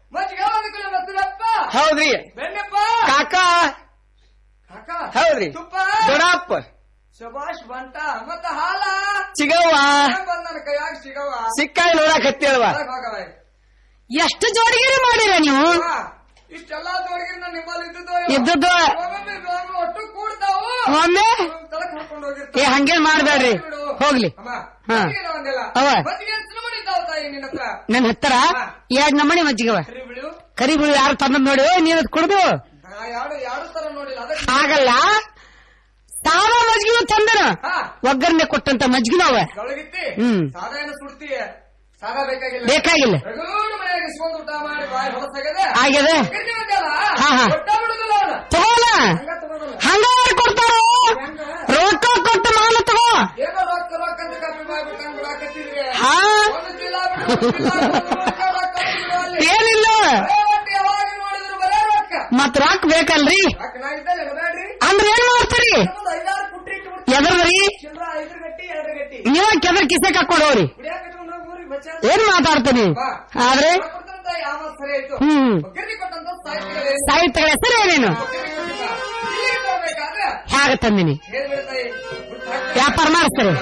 ಮಜ್ಜಿಗೆ ಬದುಕುಲ ಮಸ್ತರಪ್ಪ ಹೌದ್ರಿ ಬೆಣ್ಣಪ್ಪ ಕಾಕ ಕಾಕ ಹೌದ್ರಿ ತುಪ್ಪ ದೊಡ್ಡಪ್ಪ ಶಬಾಷ್ ಬಂಟ ಮತ್ತ ಹಾಲ ಸಿಗವ್ವ ಏನ್ ಬಂದ್ ನನ್ನ ಕೈಯಾಗ ಸಿಗವ ಸಿಕ್ಕಾಗಿ ನೋಡಾಕತ್ತೇಳವ ಭಾಗವೇ ಎಷ್ಟು ಜೋಡಿಗಿರಿ ಮಾಡಿರ ನೀವು ಇಷ್ಟೆಲ್ಲಾ ಜೋಡಿಗೆ ನಾನು ನಿಮ್ಮಲ್ಲಿ ಇದ್ದುದು ಇದ್ದದ್ದು. ಒಮ್ಮೊಮ್ಮೆ ಒಮ್ಮೊಮ್ಮೆ ಒಟ್ಟು ಕೂಡ್ತಾವು ಒಮ್ಮೆ ತಲಕ್ ಹಾಕೊಂಡು ಏ ಹೋಗಿರ್ತಾವ ಹಂಗೇನ್ ಮಾಡ್ಬೇಡ್ರಿ ಹೋಗ್ಲಿ ಅಮ್ಮ ಹಾ. ಮಜ್ಜಿಗೆ ಒಂದಿಲ್ಲ ಅವ. ಮಜ್ಜಿಗೆ ಎಷ್ಟು ಮಣಿ ಇದ್ದಾವ ತಾಯಿ ನಿನ್ನ ಹತ್ರ ನನ್ ಹತ್ತರ ಎರಡ್ ನಮ್ಮನೆ ಮಜ್ಜಿಗವ ಕರಿ ಬಿಳು ಕರಿ ಬಿಳು ಯಾರು ತಂದ್ ನೋಡು ನೀನ್ ಅದ್ ಕುಡ್ದು ನಾ ಯಾರು ಯಾರು ತರ ನೋಡಿಲ್ಲ ಅದಕ್ಕೆ ಆಗಲ್ಲ ಸಾದ ಮಜ್ಗಿನ ತಂದನ ಒಗ್ಗರಣೆ ಕೊಟ್ಟಂತ ಮಜ್ಗಿನ ಅವ ಗಳಿಗಿತ್ತಿ ಹ್ಮ್. ಸಾದಾ ಏನು ಸುಡ್ತೀಯ ಸಾದಾ ಬೇಕಾಗಿಲ್ಲ ಬೇಕಾಗಿಲ್ಲ. ರಗೂಡು ಮನೆಯಾಗ ಇಸ್ಕೊಂಡ್ ಊಟ ಮಾಡಿ ಬಾಯಿ ಹೊಲಸಾಗದೆ ಆಗ್ಯದ? ಗಿರ್ನಿ ಒಂದಲ್ಲ ಹಾ, ಹಾ. ಒಟ್ಟ ಬಿಡುದಿಲ್ಲ ಅವ್ನ. ತಗೋಲ ಹಂಗ ತಗೋದಲ್ಲ. ಹಂಗ ಯಾರ್ ಕೊಡ್ತಾರ ರೊಕ್ಕ ಕೊಟ್ಟು ಮಾಲ ತಗೋ ಏನೋ ರೊಕ್ಕ ರೊಕ್ಕ ಅಂತ ಕಮ್ಮಿ ಮಾಡ್ಬಿಟ್ಟು ಹಂಗ್ ಬಿಡಾಕತ್ತಿದ್ರಿ. ಹಾ. ಒಂದು ಚೀಲ ಬಿಡು, ಒಂದು ಚೀಲ ಬಿಡು, ರೊಕ್ಕ ರೊಕ್ಕ ಬಿಡು ಅಲ್ಲಿ. ಏನಿಲ್ಲ ಬರೇ ಒಟ್ಟು ಯಾವಾಗ ನೋಡಿದ್ರು ಬರೇ ರೊಕ್ಕ. ಮತ್ ರೊಕ್ಕ ಬೇಕಲ್ರಿ ರೊಕ್ಕ ನಾ ಇದ್ದಲ್ಲಿ ಇಡಬೇಡ್ರಿ. ಅಂದ್ರ ಏನ್ ಮಾಡ್ತೀರಿ ಒಂದು ಐದಾರು ಪುಟ್ಟಿ ಇಟ್ಬಿಡ್ತೀನಿ. ಎದರ್ರಿ ಚಿಲ್ರ ಐದು ಗಟ್ಟಿ ಎರಡು ಗಟ್ಟಿ ನೀವ ಕೆದರ್ ಕಿಸೆ ಹಾಕೊಡೋರಿ ಕುಡಿಯಾಕ ಇಟ್ಕೊಂಡು ಹೋಗ್ ಊರಿಗೆ ಬಚ್ಚ. ಏನ್ ಮಾತಾಡ್ತೀನಿ ಆದ್ರೆ ಕೊಡ್ತಾರಂತ ಯಾವ ಸರಿ ಆಯ್ತು ಹ್ಮ್. ಒಗ್ಗರಣೆ ಕೊಟ್ಟಂತ ಸಾಹಿತ್ಯಗಳೇ ಸಾಹಿತ್ಯಗಳ ಹೆಸರು ಏನೇನು ಇಲ್ಲಿಗೆ ಬರ್ಬೇಕಾದ್ರೆ ಹೇಗ ತಂದಿನಿ ಹೇಳ್ಬಿಡ್ತಾಯಿ ವ್ಯಾಪಾರ ಮಾಡಿಸ್ತಾರೆ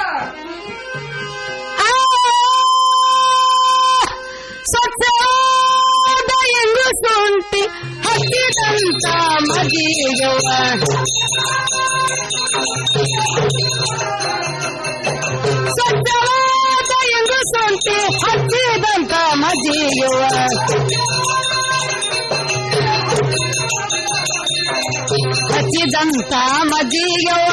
ಸ್ವಚ್ಛವಾದ ಎಂಗು ಶುಂಠಿ ಹಚ್ಚಿದಂತ ಮದಿಯವ ಸ್ವಚ್ಛವಾದ ಎಂಗು ಶುಂಠಿ ಹಚ್ಚಿದಂತ ಮದಿಯವ ಹಚ್ಚಿದಂತ ಮದಿಯವ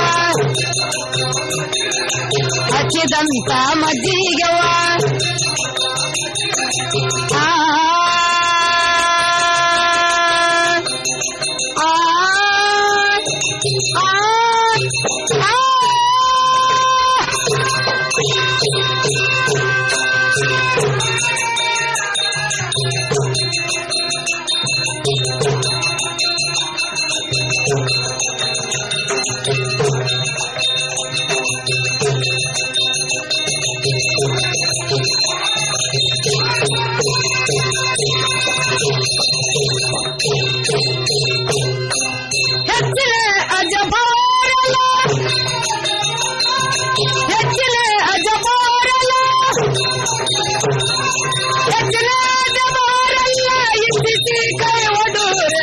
ಹಚ್ಚಿದಂತ ಮಜ್ಜಿಗವ ಆ ಆ ಆ ಆ ಹೆಚ್ಚಿನ ಅಜಬಾರಲ ಹೆಚ್ಚಿನ ಅಜಬಾರಲ ಹೆಚ್ಚಿನ ಅಜಬಾರಲ್ಲ ಇಟ್ಟಿಸಿ ಕೈ ಒಡೂರ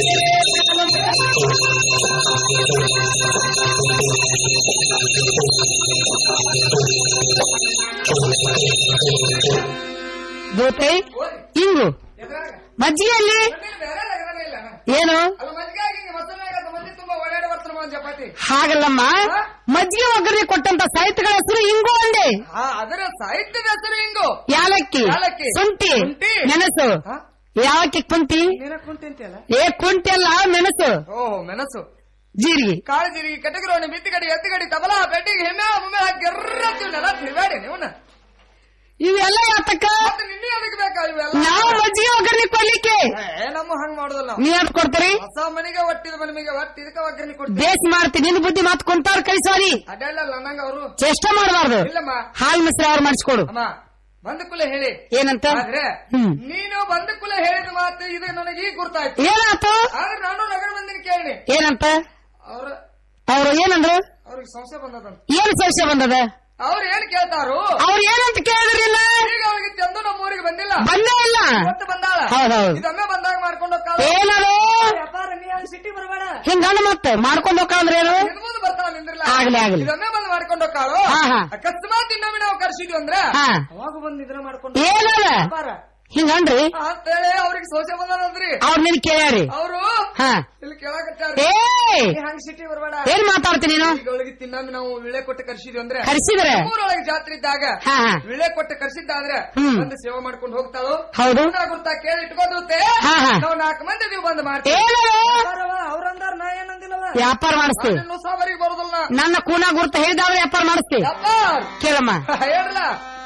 ಗೋತೆ ಹಿಂಗು ಮಜ್ಜಿಗೆಯಲ್ಲಿ ಏನು ಅಲ್ಲ ಮಜ್ಜಿಗೆ ಆಗಿ ಮೊಸರಿನಾಗ ಮಂದಿ ತುಂಬಾ ಓಡಾಡಿ ಬರ್ತಾರ ಒಂದ್ ಚಪಾತಿ ಹಾಗಲ್ಲಮ್ಮ ಮಜ್ಜಿಗೆ ಒಗ್ಗರಣೆ ಕೊಟ್ಟಂತ ಸಾಹಿತ್ಯಗಳ ಹೆಸರು ಹಿಂಗು ಅಂದೆ ಹಾ ಅದರ ಸಾಹಿತ್ಯದ ಹೆಸರು ಹಿಂಗು ಯಾಲಕ್ಕಿ ಯಾಲಕ್ಕಿ. ಶುಂಠಿ ಶುಂಠಿ. ಮೆಣಸು ಯಾವಕ್ಕೆ ಕುಂಟಿ ನೀನ ಕುಂತಿಂತಿಯಲ್ಲ ಏ ಕುಂಟಿ ಅಲ್ಲ ಮೆಣಸು ಓಹ್ ಮೆಣಸು ಜೀರಿಗೆ ಕಾಳು ಜೀರಿಗೆ ಕಟಗರೋಣಿ ಬಿತ್ತಿಗಡಿ ಎತ್ತಿಗಡಿ ತಬಲ ಬೆಟ್ಟಿಗೆ ಹೆಮ್ಮೆ ಮುಮ್ಮೆ ಹಾಕಿ ಗೆರ್ರತ್ತೀವನ್ನೆಲ್ಲ ತಿರುಗಾಡಿ ನೀವನ್ನ ಇವೆಲ್ಲ ಯಾತಕ್ಕ ಮತ್ತೆ ನಿನ್ನೆ ಅದಕ್ಕೆ ಬೇಕಾ ಇವೆಲ್ಲ ನಾವು ಮಜ್ಜಿಗೆ ಒಗ್ಗರಣೆ ಕೊಡ್ಲಿಕ್ಕೆ ಏ ನಮ್ಮ ಹಂಗ್ ಮಾಡೋದಲ್ಲ ನೀ ಅದ್ ಕೊಡ್ತೀರಿ ಹೊಸ ಮನೆಗೆ ಒಟ್ಟಿದ ಮನೆಗೆ ಒಟ್ಟು ಇದಕ್ಕೆ ಒಗ್ಗರಣೆ ಕೊಡ್ತೀವಿ ಬೇಸ್ ಮಾಡ್ತೀನಿ ನಿನ್ ಬುದ್ಧಿ ಮಾತು ಕುಂತಾರ ಕಳಿಸೋರಿ ಅದೆಲ್ಲ ನಂಗ ಅವರು ಚೇಷ್ಟ ಮಾಡಬಾರ್ದು ಇಲ್ಲಮ್ಮ ಹಾಲ್ ಮಿಶ್ರ ಅವ್ರು ಮಾಡಿಸ್ಕೊಡು ಅಮ್ಮ ಬಂದ ಕುಲ ಹೇಳಿ ಏನಂತ ಆದ್ರೆ ಹ್ಮ್ ನೀನು ಬಂದ ಕುಲ ಹೇಳಿದ ಮಾತು ಇದು ನನಗೆ ಈಗ ಗುರ್ತಾಯ್ತು ಏನಾತು ಆದ್ರೆ ನಾನು ನಗರ ಮಂದಿನ ಕೇಳಿ ಏನಂತ ಅವ್ರ ಅವ್ರು ಏನಂದ್ರು ಅವ್ರಿಗೆ ಸಂಶಯ ಬಂದದಂತ ಏನ್ ಸಂಶಯ ಬಂದದ ಅವ್ರು ಏನ್ ಕೇಳ್ತಾರು ಅವ್ರು ಏನಂತ ಕೇಳಿದ್ರಿಲ್ಲ ಈಗ ಅವ್ರಿಗೆ ತಂದು ನಮ್ಮ ಊರಿಗೆ ಬಂದಿಲ್ಲ ಬಂದೇ ಇಲ್ಲ ಇವತ್ತು ಬಂದಾಳ ಹೌದೌದು. ಇದೊಮ್ಮೆ ಬಂದಾಗ ಮಾಡ್ಕೊಂಡು ಹೋಗ್ತಾಳ ಏನದು ವ್ಯಾಪಾರ ನೀ ಅಲ್ಲಿ ಸಿಟಿ ಬರಬೇಡ ಹಿಂಗಣ್ಣ ಮತ್ತೆ ಮಾಡ್ಕೊಂಡು ಹೋಗ್ಕಂದ್ರೆ ಏನು ಮುಂದೆ ಬರ್ತಾಳ ನಿಂದ್ರಲ್ಲ ಆಗ್ಲಿ, ಆಗ್ಲಿ. ಇದೊಮ್ಮೆ ಬಂದು ಮಾಡ್ಕೊಂಡು ಹೋಗ್ತಾಳು ಹಾ, ಹಾ. ಅಕಸ್ಮಾತ್ ಇನ್ನೊಮ್ಮೆ ನಾವು ಕರ್ಸಿದ್ವಿ ಅಂದ್ರೆ ಹಾ. ಅವಾಗ ಬಂದು ಇದ್ರ ಮಾಡ್ಕೊಂಡು ಏನದ ವ್ಯಾಪಾರ ಹಿಂಗನ್ರಿ ಅಂತೇಳಿ ಅವ್ರಿಗೆ ಸೋಚ ಬಂದನಂದ್ರಿ ಅವ್ರ ನಿನ್ ಕೇಳ್ಯಾರಿ ಅವರು ಹಾ ಇಲ್ಲಿ ಕೇಳಕತ್ತಾರ ಏ ಹಂಗ ಸಿಟಿ ಬರಬೇಡ ಏನ್ ಮಾತಾಡ್ತೀನಿ ನೀನು ಈಗ ಅವಳಿಗೆ ತಿನ್ನೊಮ್ಮೆ ನಾವು ವಿಳೆ ಕೊಟ್ಟು ಕರ್ಸಿದ್ವಿ ಅಂದ್ರೆ ಕರ್ಸಿದ್ರೆ? ಊರೊಳಗೆ ಜಾತ್ರೆ ಇದ್ದಾಗ ಹಾ, ಹಾ. ವಿಳೆ ಕೊಟ್ಟು ಕರ್ಸಿದ್ದಾದ್ರೆ ಹ್ಮ್. ಬಂದು ಸೇವೆ ಮಾಡ್ಕೊಂಡು ಹೋಗ್ತಾಳು ಹೌದು. ಗುರ್ತಾ ಕೇಳಿ ಇಟ್ಕೋದಿರುತ್ತೆ ಹಾ, ಹಾ. ನಾವು ನಾಲ್ಕು ಮಂದಿ ನೀವು ಬಂದು ಮಾಡ್ತೀವಿ ಏನದು? ಅವ್ರಂದಾರ ನಾ ಏನಂದಿಲ್ಲವ ವ್ಯಾಪಾರ ಮಾಡಿಸ್ತೀವಿ ಇನ್ನೂ ಸಾವರಿಗೆ ಬರೋದಿಲ್ಲ ನನ್ನ ಕೂನ ಗುರ್ತ ಹೇಳಿದವ್ರು ವ್ಯಾಪಾರ ಮಾಡಿಸ್ತೀವಿ ವ್ಯಾಪಾರ ಕೇಳಮ್ಮ ಹೇಳ್ರಲ್ಲ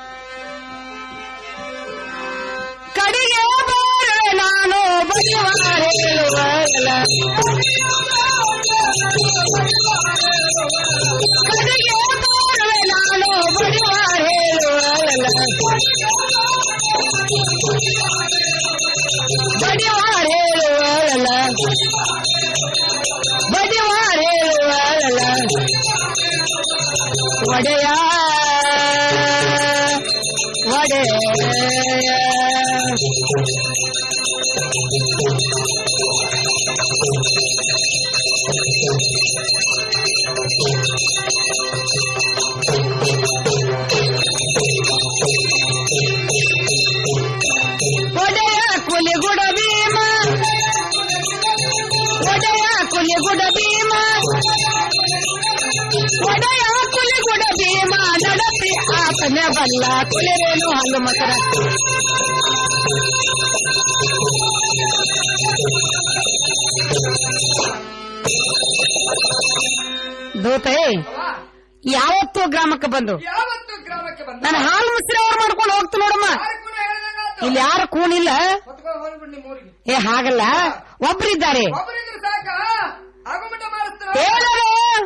ಕಡಿಗೆ ಬಾರೆ ನಾನು ಬಡಿವಾರ ಹೇಳುವಲ್ಲ ಕಡಿಗೆ ಬಾರೆ ನಾನು ಬಡಿವಾರ ಹೇಳುವಲ್ಲ ಒಡೆಯ ಕುಲಿಗುಡ ಭೀಮ ಒಡೆಯ ಕುಲಿಗುಡ ಭೀಮ ಒಡೆಯ ಕುಲಿಗುಡ ಭೀಮ ನಡಪಿ ಆತನೆ ಬಲ್ಲ ಕುಲಿರೇನು ಹಲ್ಲು ಮಕರ ದೂತೆ ಯಾವತ್ತೂ ಗ್ರಾಮಕ್ಕೆ ಬಂದು ಯಾವತ್ತು ಗ್ರಾಮಕ್ಕೆ ಬಂದ ನಾನು ಹಾಲು ಮುಸ್ರಿ ಅವ್ರು ಮಾಡ್ಕೊಂಡು ಹೋಗ್ತು ನೋಡಮ್ಮ ಇಲ್ಲಿ ಯಾರು ಕೂಣಿಲ್ಲ ಹೊತ್ಕೊಂಡು ಹೋಗ್ಬಿಡ್ ನಿಮ್ಮ ಊರಿಗೆ ಏ ಹಾಗಲ್ಲ ಒಬ್ರಿದ್ದಾರೆ ಒಬ್ಬರಿದ್ರು ಸಾಕ ಆಗುಮಟ ಮಾಡಿಸ್ತಾರ ಹೇಳರು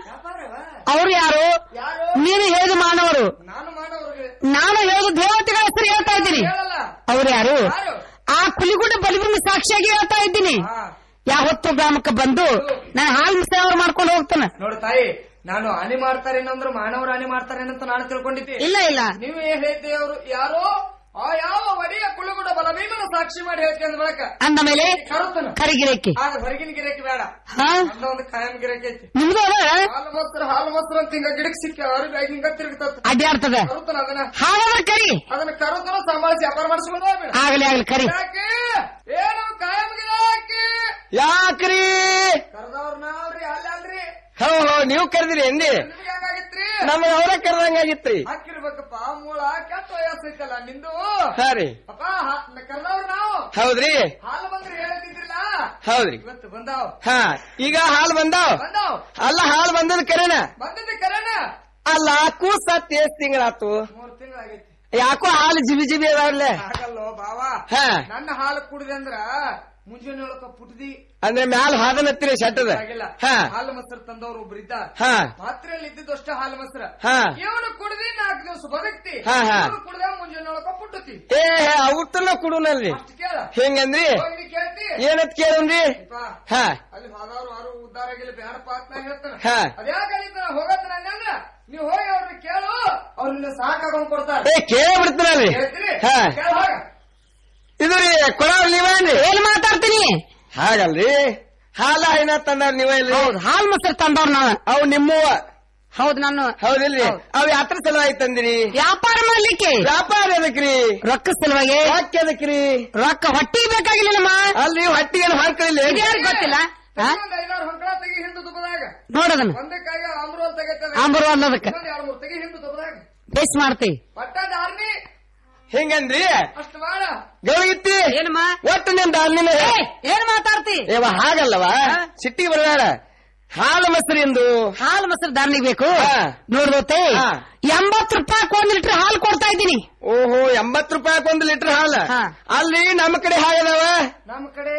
ಅವ್ರು ಯಾರು ನೀನು ಹೇಗೆ ಮಾನವರು ನಾನು ಮಾಡೋರಿಗೆ ನಾನು ಹೇಗೆ ದೇವತೆಗಳ ಹೆಸರು ಹೇಳ್ತಾ ಇದ್ದೀನಿ ಹೇಳಲ್ಲ ಅವ್ರು ಯಾರು ಆ ಕುಲಿಗುಡ ಬಲಿಬ್ರಹ್ಮ ಸಾಕ್ಷಿಯಾಗಿ ಹೇಳ್ತಾ ಇದ್ದೀನಿ ಯಾವತ್ತು ಗ್ರಾಮಕ್ಕೆ ಬಂದು ನಾನು ಹಾಲು ಮುಸ್ರಿ ಅವ್ರು ಮಾಡ್ಕೊಂಡು ಹೋಗ್ತಾನೆ ನೋಡು ತಾಯಿ ನಾನು ಹಾನಿ ಮಾಡ್ತಾರೇನೋ ಅಂದ್ರೆ ಮಾನವರು ಹಾನಿ ಮಾಡ್ತಾರೇನಂತ ನಾನು ತಿಳ್ಕೊಂಡಿದ್ದೆ ಇಲ್ಲ ಇಲ್ಲ ನೀವು ಏನ್ ಹೇಳಿದ್ದೆ ಅವರು ಯಾರೋ ಆ ಯಾವ ಒಡೆಯ ಕುಳುಗುಡ ಬಲಭೀಮನ ಸಾಕ್ಷಿ ಮಾಡಿ ಹೇಳ್ಕೊಂಡ್ ಬಳಕ ಅಂದ ಮೇಲೆ ಕರುತ್ತನ ಕರಿಗಿರಕ್ಕೆ ಆಗ ಹೊರಗಿನ ಗಿರಕ್ಕೆ ಬೇಡ ಹಾ ಅಂದ ಒಂದು ಕಾಯಂ ಗಿರಕ್ಕೆ ಐತಿ ನಿಮ್ದು ಅದ ಹಾಲು ಮೊಸರು ಹಾಲು ಮೊಸರು ಅಂತ ಹಿಂಗ ಗಿಡಕ್ ಸಿಕ್ಕ ಅವ್ರು ಬ್ಯಾಗ್ ಹಿಂಗ ತಿರುಗ್ತದ ಅಡ್ಡಾಡ್ತದ ಕರುತ್ತನ ಅದನ್ನ ಹಾಗಾದ್ರೆ ಕರಿ ಅದನ್ನ ಕರುತ್ತನ ಸಂಭಾಳಿಸಿ ವ್ಯಾಪಾರ ಮಾಡಿಸ್ಕೊಂಡು ಹೋಗ್ಬೇಡ ಆಗ್ಲಿ ಆಗ್ಲಿ ಕರಿ ಯಾಕೆ ಏನು ಕಾಯಂ ಗಿರಾಕಿ ಯಾಕ್ರಿ ಕರೆದವ್ರ ನಾವ್ರಿ ಅಲ್ಲ ಅಲ್ರಿ ಹೋ ಹೋ ನೀವು ಕರೆದಿರಿ ಎಂದಿ ನಿಮ್ಗೆ ಹೆಂಗಾಗಿತ್ರಿ ನಮಗೆ ಅವರ ಕರೆದಂಗಾಗಿತ್ರಿ ಹಾಕಿರ್ಬೇಕಪ್ಪ ಮೂಳ ಕೆಟ್ಟ ವಯಸ್ಸೈತಲ್ಲ ನಿಂದು ಹಾ ರೀ ಅಪ್ಪ ಕರೆದವ್ರು ನಾವು ಹೌದ್ರಿ ಹಾಲು ಬಂದ್ರೆ ಹೇಳ್ತಿದ್ರಿಲ್ಲ ಹೌದ್ರಿ ಇವತ್ತು ಬಂದಾವ್ ಹಾ ಈಗ ಹಾಲು ಬಂದಾವ್ ಬಂದಾವ್ ಅಲ್ಲ ಹಾಲು ಬಂದದ ಕರೆನ ಬಂದಿದ್ದೆ ಕರೆನ ಅಲ್ಲ ಕೂಸ ಎಷ್ಟ್ ತಿಂಗಳಾತು ಮೂರ್ ತಿಂಗಳಾಗೈತಿ ಯಾಕೋ ಹಾಲು ಜಿಬಿ ಜಿಬಿ ಅದಾವ್ಲೆ ಆಗಲ್ಲೋ ಬಾವ ಹಾ. ನನ್ನ ಹಾಲು ಕುಡಿದೆ ಅಂದ್ರ ಮುಂಜಾನೆ ಒಳಕ ಪುಟ್ದಿ ಅಂದ್ರೆ ಮ್ಯಾಲ ಹಾದನತ್ತಿರಿ ಶೆಟ್ಟದ ಆಗಿಲ್ಲ ಹಾ ಹಾಲು ಮೊಸರು ತಂದವ್ರು ಒಬ್ರು ಇದ್ದ ಹಾ ಮಾತ್ರೆಯಲ್ಲಿ ಇದ್ದಿದ್ದು ಅಷ್ಟೇ ಹಾಲು ಮೊಸರು ಹಾ. ಇವನು ಕುಡ್ದಿ ನಾಲ್ಕು ದಿವಸ ಬದುಕ್ತಿ ಹಾ, ಹಾ. ಇವನು ಕುಡ್ದ ಮುಂಜಾನೆ ಒಳಕ ಪುಟ್ಟತಿ ಏ ಔಟನ್ನ ಕುಡುನಲ್ರಿ ಕೇಳ ಹೆಂಗಂದ್ರಿ ಹೋಗಿ ನೀ ಕೇಳ್ತಿ ಏನತ್ ಕೇಳನ್ರಿ ಯಪ್ಪ, ಹಾ ಅಲ್ಲಿ ಹೋದವ್ರು ಯಾರು ಉದ್ದಾರ ಆಗಿಲ್ಲ ಬ್ಯಾಡಪ್ಪ ಅಂತ ನಾ ಹೇಳ್ತಾನೆ ಹಾ. ಅದ್ಯಾಕಾಗಿತ್ತು ನಾ ಹೋಗತ್ತ ನಂಗಂದ್ರ ನೀವು ಹೋಗಿ ಅವ್ರನ್ನ ಕೇಳು ಅವ್ರನ್ನ ಸಾಕಾಗೊಂಡ್ ಕೊಡ್ತಾರೆ ಏ ಕೇಳ ಬಿಡ್ತೀನಲ್ರಿ ಹೇಳ್ತೀರಿ ಹಾ ಕೇಳ ಹೋಗ ಇದು ರೀ ಕೊಡವ್ರ ನೀವೇನ್ರಿ ಏನ್ ಮಾತಾಡ್ತೀನಿ ಹಾಗಲ್ರಿ ಹಾಲ ಏನ ತಂದಾರ ನೀವೇ ಇಲ್ರಿ ಹೌದು ಹಾಲು ಮೊಸರು ತಂದವ್ರು ನಾವ ಅವು ನಿಮ್ಮವ ಹೌದು ನಾನು ಹೌದಿಲ್ರಿ ಅವ್ ಯಾತ್ರ ಸಲುವಾಗಿ ತಂದಿರಿ ವ್ಯಾಪಾರ ಮಾಡ್ಲಿಕ್ಕೆ ವ್ಯಾಪಾರ ಎದಕ್ರಿ ರೊಕ್ಕ ಸಲುವಾಗಿ ಯಾಕೆ ಎದಕ್ರಿ ರೊಕ್ಕ ಹೊಟ್ಟಿ ಬೇಕಾಗಿಲ್ಲಮ್ಮ ಅಲ್ರಿ ಹೊಟ್ಟಿಗೆ ಹಾಕಲಿಲ್ಲ ಇದ್ಯಾರಿಗ್ ಗೊತ್ತಿಲ್ಲ ಹಾ? ಒಂದ್ ಐದಾರು ಹೊಂಕಳ ತೆಗಿ ಹಿಂದು ತುಪ್ಪದಾಗ ನೋಡದನ್ನ ಒಂದಕ್ಕಾಗಿ ಅಮರೋಲ್ ತೆಗಿತದೆ ಆಂಬರು ಅನ್ನೋದಕ್ಕೆ ಇನ್ನೊಂದ್ ಎರಡ್ ಮೂರ್ ತೆಗಿ ಹಿಂದು ತುಪ್ಪದಾಗ ಬೇಸ್ ಮಾಡ್ತೀವಿ ಒಟ್ಟದ ಆರ್ಮಿ ಹೆಂಗಂದ್ರಿ ಅಷ್ಟು ಮಾಡ ಗೌರಗಿತ್ತಿ ಏನಮ್ಮ ಒಟ್ಟು ನಿಮ್ ದಾರ್ನಿನ ಏನ್ ಮಾತಾಡ್ತಿ ಏವ ಹಾಗಲ್ಲವ ಸಿಟ್ಟಿಗೆ ಬರಬೇಡ ಹಾಲು ಮೊಸರಿಂದು ಹಾಲು ಮೊಸರು ದಾರ್ನಿಗೆ ಬೇಕು ಹಾ. ನೋಡ್ಬೋತೆ ಹಾ. ಎಂಬತ್ತು ರೂಪಾಯಿ ಒಂದ್ ಲೀಟರ್ ಹಾಲು ಕೊಡ್ತಾ ಇದ್ದೀನಿ ಓಹೋ ಎಂಬತ್ ರೂಪಾಯಿ ಒಂದು ಲೀಟರ್ ಹಾಲು ಹಾ. ಅಲ್ಲಿ ನಮ್ಮ ಕಡೆ ಹಾಗದವ ನಮ್ ಕಡೆ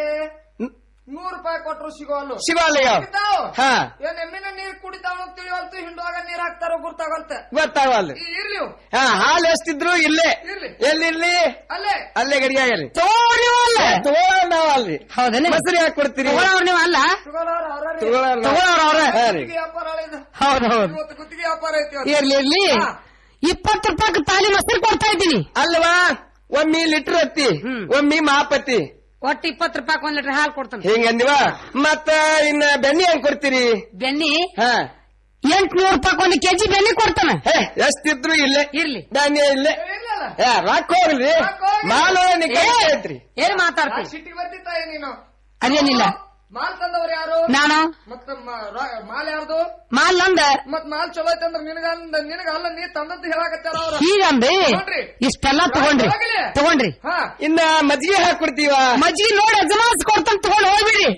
ನೂರ್ ರೂಪಾಯಿ ಕೊಟ್ರು ಸಿಗೋಲ್ಲು ಸಿಗೋಲ್ಲ ಯಾವ ಸಿಗ್ತಾವ್? ಹಾ ಏನ್ ಎಮ್ಮಿನ ನೀರ್ ಕುಡಿತಾವ ತಿಳಿವಲ್ತು ಹಿಂಡುವಾಗ ನೀರ್ ಹಾಕ್ತಾರೋ ಗುರ್ತಾಗಲ್ತ ಗೊತ್ತಾವಲ್ಲ ಈ ಇರ್ಲಿ ಇವು. ಹಾ ಹಾಲು ಎಷ್ಟಿದ್ರು ಇಲ್ಲೇ ಇರ್ಲಿ ಎಲ್ಲಿರ್ಲಿ ಅಲ್ಲೇ ಅಲ್ಲೇ ಗಡಿಯಾಗಲ್ಲಿ ತಗೋರಿವಲ್ಲ ತಗೊಳ್ಳೋಣವಲ್ರಿ ಹೌದೇನೆ ಮೊಸರು ಯಾಕೆ ಕೊಡ್ತೀರಿ ತಗೊಳ್ಳೋರು ನೀವು ಅಲ್ಲ ತಗೊಳ್ಳೋರು ಅವ್ರೇ. ತಗೊಳ್ಳೋಣ ತಗೊಳ್ಳೋರು ಅವ್ರ ಹಾ ರೀ ಗುತ್ತಿಗೆ ವ್ಯಾಪಾರ ಆಳಿದ. ಹೌದು ಹೌದು ಇವತ್ತು ಗುತ್ತಿಗೆ ವ್ಯಾಪಾರ ಐತಿ ಇವತ್ತು. ಇರ್ಲಿ ಇರ್ಲಿ ಹಾ. ಇಪ್ಪತ್ತು ರೂಪಾಯಿ ತಾಲಿ ಮೊಸರು ಕೊಡ್ತಾ ಇದ್ದೀನಿ ಅಲ್ವಾ ಒಮ್ಮಿ ಲೀಟರ್ ಹತ್ತಿ ಹ್ಮ್. ಒಮ್ಮಿ ಮಾಪತ್ತಿ ಒಟ್ಟು ಇಪ್ಪತ್ತು ರೂಪಾಯಿ ಒಂದ್ ಲೀಟರ್ ಹಾಲು ಕೊಡ್ತಾನೆ ಹಿಂಗಂದಿವ ಮತ್ತ ಇನ್ನ ಬೆಣ್ಣೆ ಹೆಂಗ್ ಕೊಡ್ತೀರಿ ಬೆನ್ನಿ ಹಾ ಎಂಟ್ನೂರು ರೂಪಾಯಿ ಒಂದು ಕೆಜಿ ಬೆನ್ನಿ ಕೊಡ್ತಾನೆ ಹೇ ಎಷ್ಟಿದ್ರು ಇಲ್ಲೇ ಇರ್ಲಿ ಧಾನ್ಯ ಇಲ್ಲೇ ಇರ್ಲಲ್ಲ. ಏ ರಾಕ್ ಹೋಗ್ಲಿ ರಾಕ್ ಹೋಗ್ಲಿ. ಮಾಲು ನಿಖರ ಐತ್ರಿ ಏನ್ ಆ ಮಾತಾಡ್ತಿ ಸಿಟ್ಟಿಗೆ ಬರ್ತಿತ್ತಾಯ ನೀನು ಅದೇನಿಲ್ಲ ಮಾಲ್ ತಂದವ್ರು ಯಾರು ನಾನು ಮತ್ತ ಮ- ರ- ಮಾಲ್ ಯಾರ್ದು ಮಾಲ್ ಅಂದ ಮತ್ ಮಾಲ್ ಚಲೋ ಐತೆ ಅಂದ್ರೆ ನಿನಗ ಅಂದ- ನಿನಗ ಅಲ್ಲ ನೀ ತಂದದ್ದು ಹೇಳಕತ್ತಾರ ಅವ್ರ ಹೀಗಂದಿ ನೋಡ್ರಿ. ಇಷ್ಟೆಲ್ಲ ತಗೊಂಡ್ರಿ ಹೋಗ್ಲಿ. ತಗೊಂಡ್ರಿ ಹಾ ಇನ್ನ ಮಜ್ಜಿಗೆ ಹಾಕೊಡ್ತೀವ ಮಜ್ಜಿಗೆ ನೋಡಿ ಅಜಮಾಸ್ ಕೊಡ್ತಾನೆ ತಗೊಂಡ್ ಹೋಗ್ಬಿಡಿ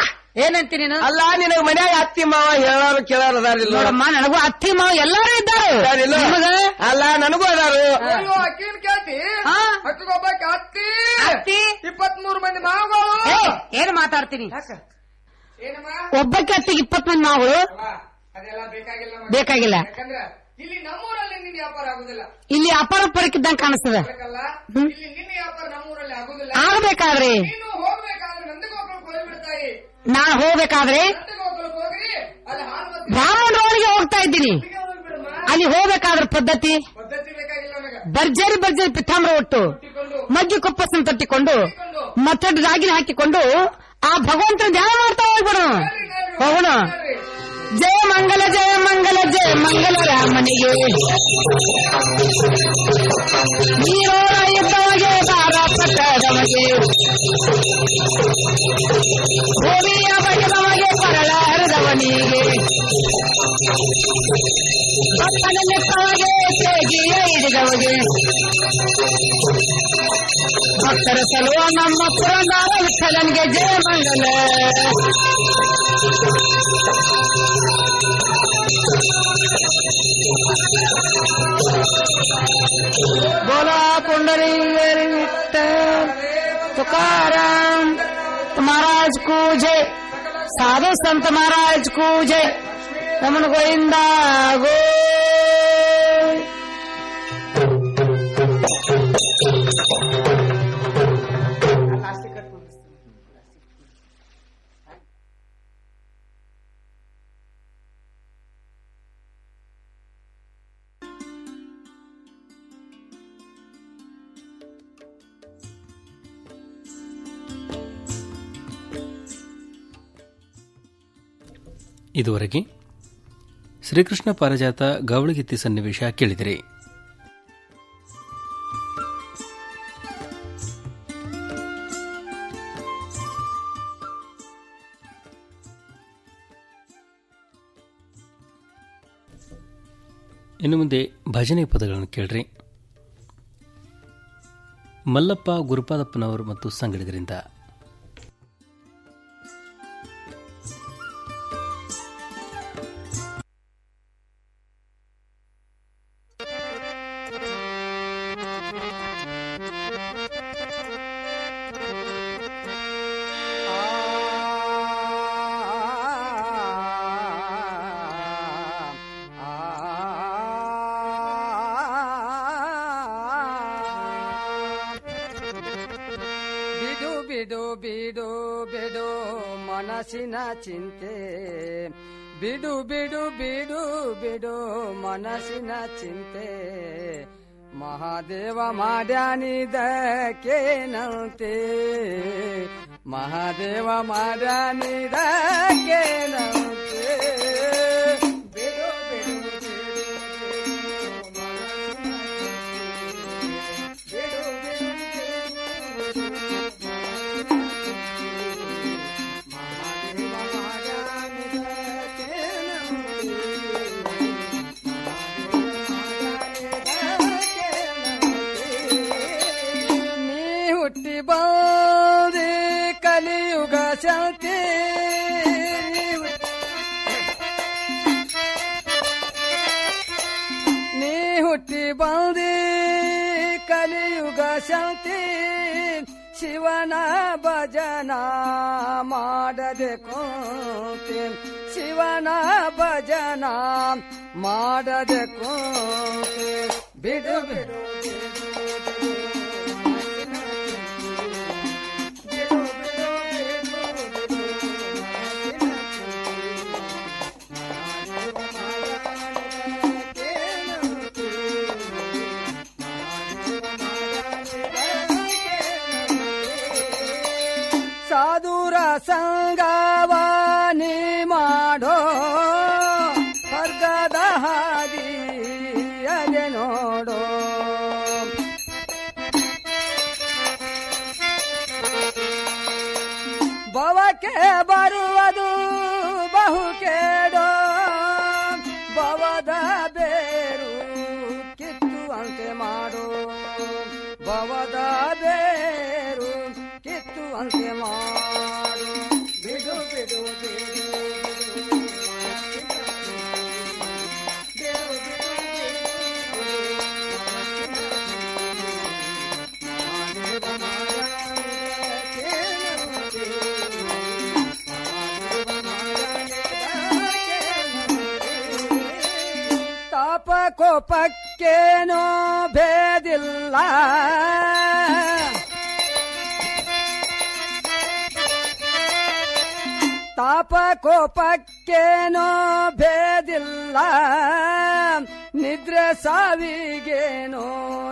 ಏನಂತಿ ನೀನು ಅಲ್ಲ ನಿನಗ್ ಮನ್ಯಾಗ ಅತ್ತಿ ಮಾವ ಹೇಳೋರು ಕೇಳೋರು ಅದಾರಿಲ್ಲ ನೋಡಮ್ಮ ನನಗೂ ಅತ್ತಿ ಮಾವ ಎಲ್ಲಾರು ಇದ್ದಾರೆ ಅದಾರಿಲ್ಲ? ನಿಮಗ ಅಲ್ಲ ನನಗೂ ಅದಾರು ಅಯ್ಯೋ ಅಕ್ಕಿನ ಕೇಳ್ತಿ ಹಾ. ಅಕ್ಕಿಗೊಬ್ಬಾಕಿ ಅತ್ತಿ ಅತ್ತಿ? ಇಪ್ಪತ್ ಮೂರು ಮಂದಿ ಮಾವುಗಳು ಏ, ಏನ್ ಮಾತಾಡ್ತೀನಿ ಯಾಕ? ಏನಮ್ಮ ಒಬ್ಬಕ್ಕೆ ಅತ್ತಿಗೆ ಇಪ್ಪತ್ ಮಂದಿ ಮಾವುಗಳು ಅವ್ವ, ಅದೆಲ್ಲ ಬೇಕಾಗಿಲ್ಲ ನಮಗೆ. ಬೇಕಾಗಿಲ್ಲ ಯಾಕಂದ್ರೆ ಇಲ್ಲಿ ನಮ್ಮೂರಲ್ಲಿ ನಿನ್ನ ವ್ಯಾಪಾರ ಆಗುದಿಲ್ಲ ಇಲ್ಲಿ ಅಪಾರ ಪರಕ್ಕಿದ್ದಂಗ ಕಾಣಿಸ್ತದ ಅದಕ್ಕಲ್ಲ ಹ್ಮ್. ಇಲ್ಲಿ ನಿನ್ನ ವ್ಯಾಪಾರ ನಮ್ಮೂರಲ್ಲಿ ಆಗುದಿಲ್ಲ ಆಗ್ಬೇಕಾದ್ರೆ ನೀನು ಹೋಗ್ಬೇಕಾದ್ರೆ ನಂದಗೋಕುಲಕ್ಕೆ ಹೋಗಿ ಬಿಡ್ತಾಯಿ ನಾನ್ ಹೋಗ್ಬೇಕಾದ್ರೆ ನಂದಗೋಕುಲಕ್ಕೆ ಹೋಗ್ರಿ ಅಲ್ಲಿ ಹಾಲು ಮತ್ತೆ ಬ್ರಾಹ್ಮಣರೊಳಗೆ ಹೋಗ್ತಾ ಇದ್ದೀನಿ ಬಿಡಮ್ಮ ಅಲ್ಲಿ ಹೋಗ್ಬೇಕಾದ್ರ ಪದ್ಧತಿ ಪದ್ಧತಿ ಬೇಕಾಗಿಲ್ಲ ನನಗ ಭರ್ಜರಿ ಭರ್ಜರಿ ಪಿತಾಂಬ್ರ ಒಟ್ಟು ಹುಟ್ಟಿಕೊಂಡು ಮಗ್ಗಿ ಕುಪ್ಪಸನ್ನು ತಟ್ಟಿಕೊಂಡು ಮತ್ತೆ ರಾಗಿನ ಹಾಕಿಕೊಂಡು ಆ ಭಗವಂತನ ಧ್ಯಾನ ಮಾಡ್ತಾ ಹೋಗ್ಬಿಡು ಹೋಗೋಣ ಜಯ ಮಂಗಲ ಜಯ ಮಂಗಲ ಜಯ ಮಂಗಲ ರಾಮನಿಗೆ ನೀರೋಳ ಯುದ್ಧವಗೆ ತಾರಾಪಟ್ಟದವಗೆ ಭೂಮಿಯ ಬಗೆದವಗೆ ಕೊರಳ ಹರಿದವನಿಗೆ ಭಕ್ತನ ನೆತ್ತವಗೆ ತೇಗಿಯ ಹಿಡಿದವಗೆ ಭಕ್ತರ ಸಲುವ ನಮ್ಮ ಪುರಂದಾರ ವಿಠಲನ್ಗೆ ಜಯ ಮಂಗಲ बोला पुंडरी विठ्ठल तुकाराम महाराज को जय साधु संत महाराज को जय रमन गोविंदा गो ಇದುವರೆಗೆ ಶ್ರೀಕೃಷ್ಣ ಪಾರಜಾತ ಗವಳಗಿತ್ತಿ ಸನ್ನಿವೇಶ ಕೇಳಿದಿರಿ ಇನ್ನು ಮುಂದೆ ಭಜನೆ ಪದಗಳನ್ನು ಕೇಳ್ರಿ ಮಲ್ಲಪ್ಪ ಗುರುಪಾದಪ್ಪನವರು ಮತ್ತು ಸಂಗಡಿಗರಿಂದ ಬಿಡು ಬಿಡು ಬಿಡು ಬಿಡು ಮನಸ್ಸಿನ ಚಿಂತೆ ಬಿಡು ಬಿಡು ಬಿಡು ಬಿಡು ಮನಸ್ಸಿನ ಚಿಂತೆ ಮಹಾದೇವ ಮಾಡ್ಯಾನಿದಕ್ಕೇನಂತೆ ಮಹಾದೇವ ಮಾಡ್ಯಾನಿದಕ್ಕೇನಂತೆ ಬಿಡು ಬಿಡು ನೀ ಹುಟ್ಟಿ ಬಂದಿ ಕಲಿಯುಗ ಶಾಂತಿ ನೀ ಹುಟ್ಟಿ ಬಂದಿ ಕಲಿಯುಗ ಶಾಂತಿ ಶಿವನ ಭಜನ ಮಾಡದೆ ಕುಂತಿ ಶಿವನ ಭಜನ ಮಾಡದೆ ಕುಂತಿ ಬಿಡು ಬಿಡು ಸಾಧುರ ಸಂಗವ ನೀ ಮಾಡೋ ಸ್ವರ್ಗದ ಹಾದಿ ಅದೆ ನೋಡೋ ಭವಕ್ಕೆ ಬರುವುದು ಬಹು ಕೇಡೋ ಭವದ ಬೇರು ಕಿತ್ತುವಂತೆ ಮಾಡೋ ಭವದ ಬೇರು ಕಿತ್ತುವಂತೆ ಮಾಡು ಬಿಡು ಬಿಡು ಬಿಡು ತಾಪ ಕೋಪಕ್ಕೇನೋ ಭೇದಿಲ್ಲ ತಾಪ ಕೋಪಕ್ಕೇನೋ ಭೇದಿಲ್ಲ ನಿದ್ರೆ ಸಾವಿಗೇನೋ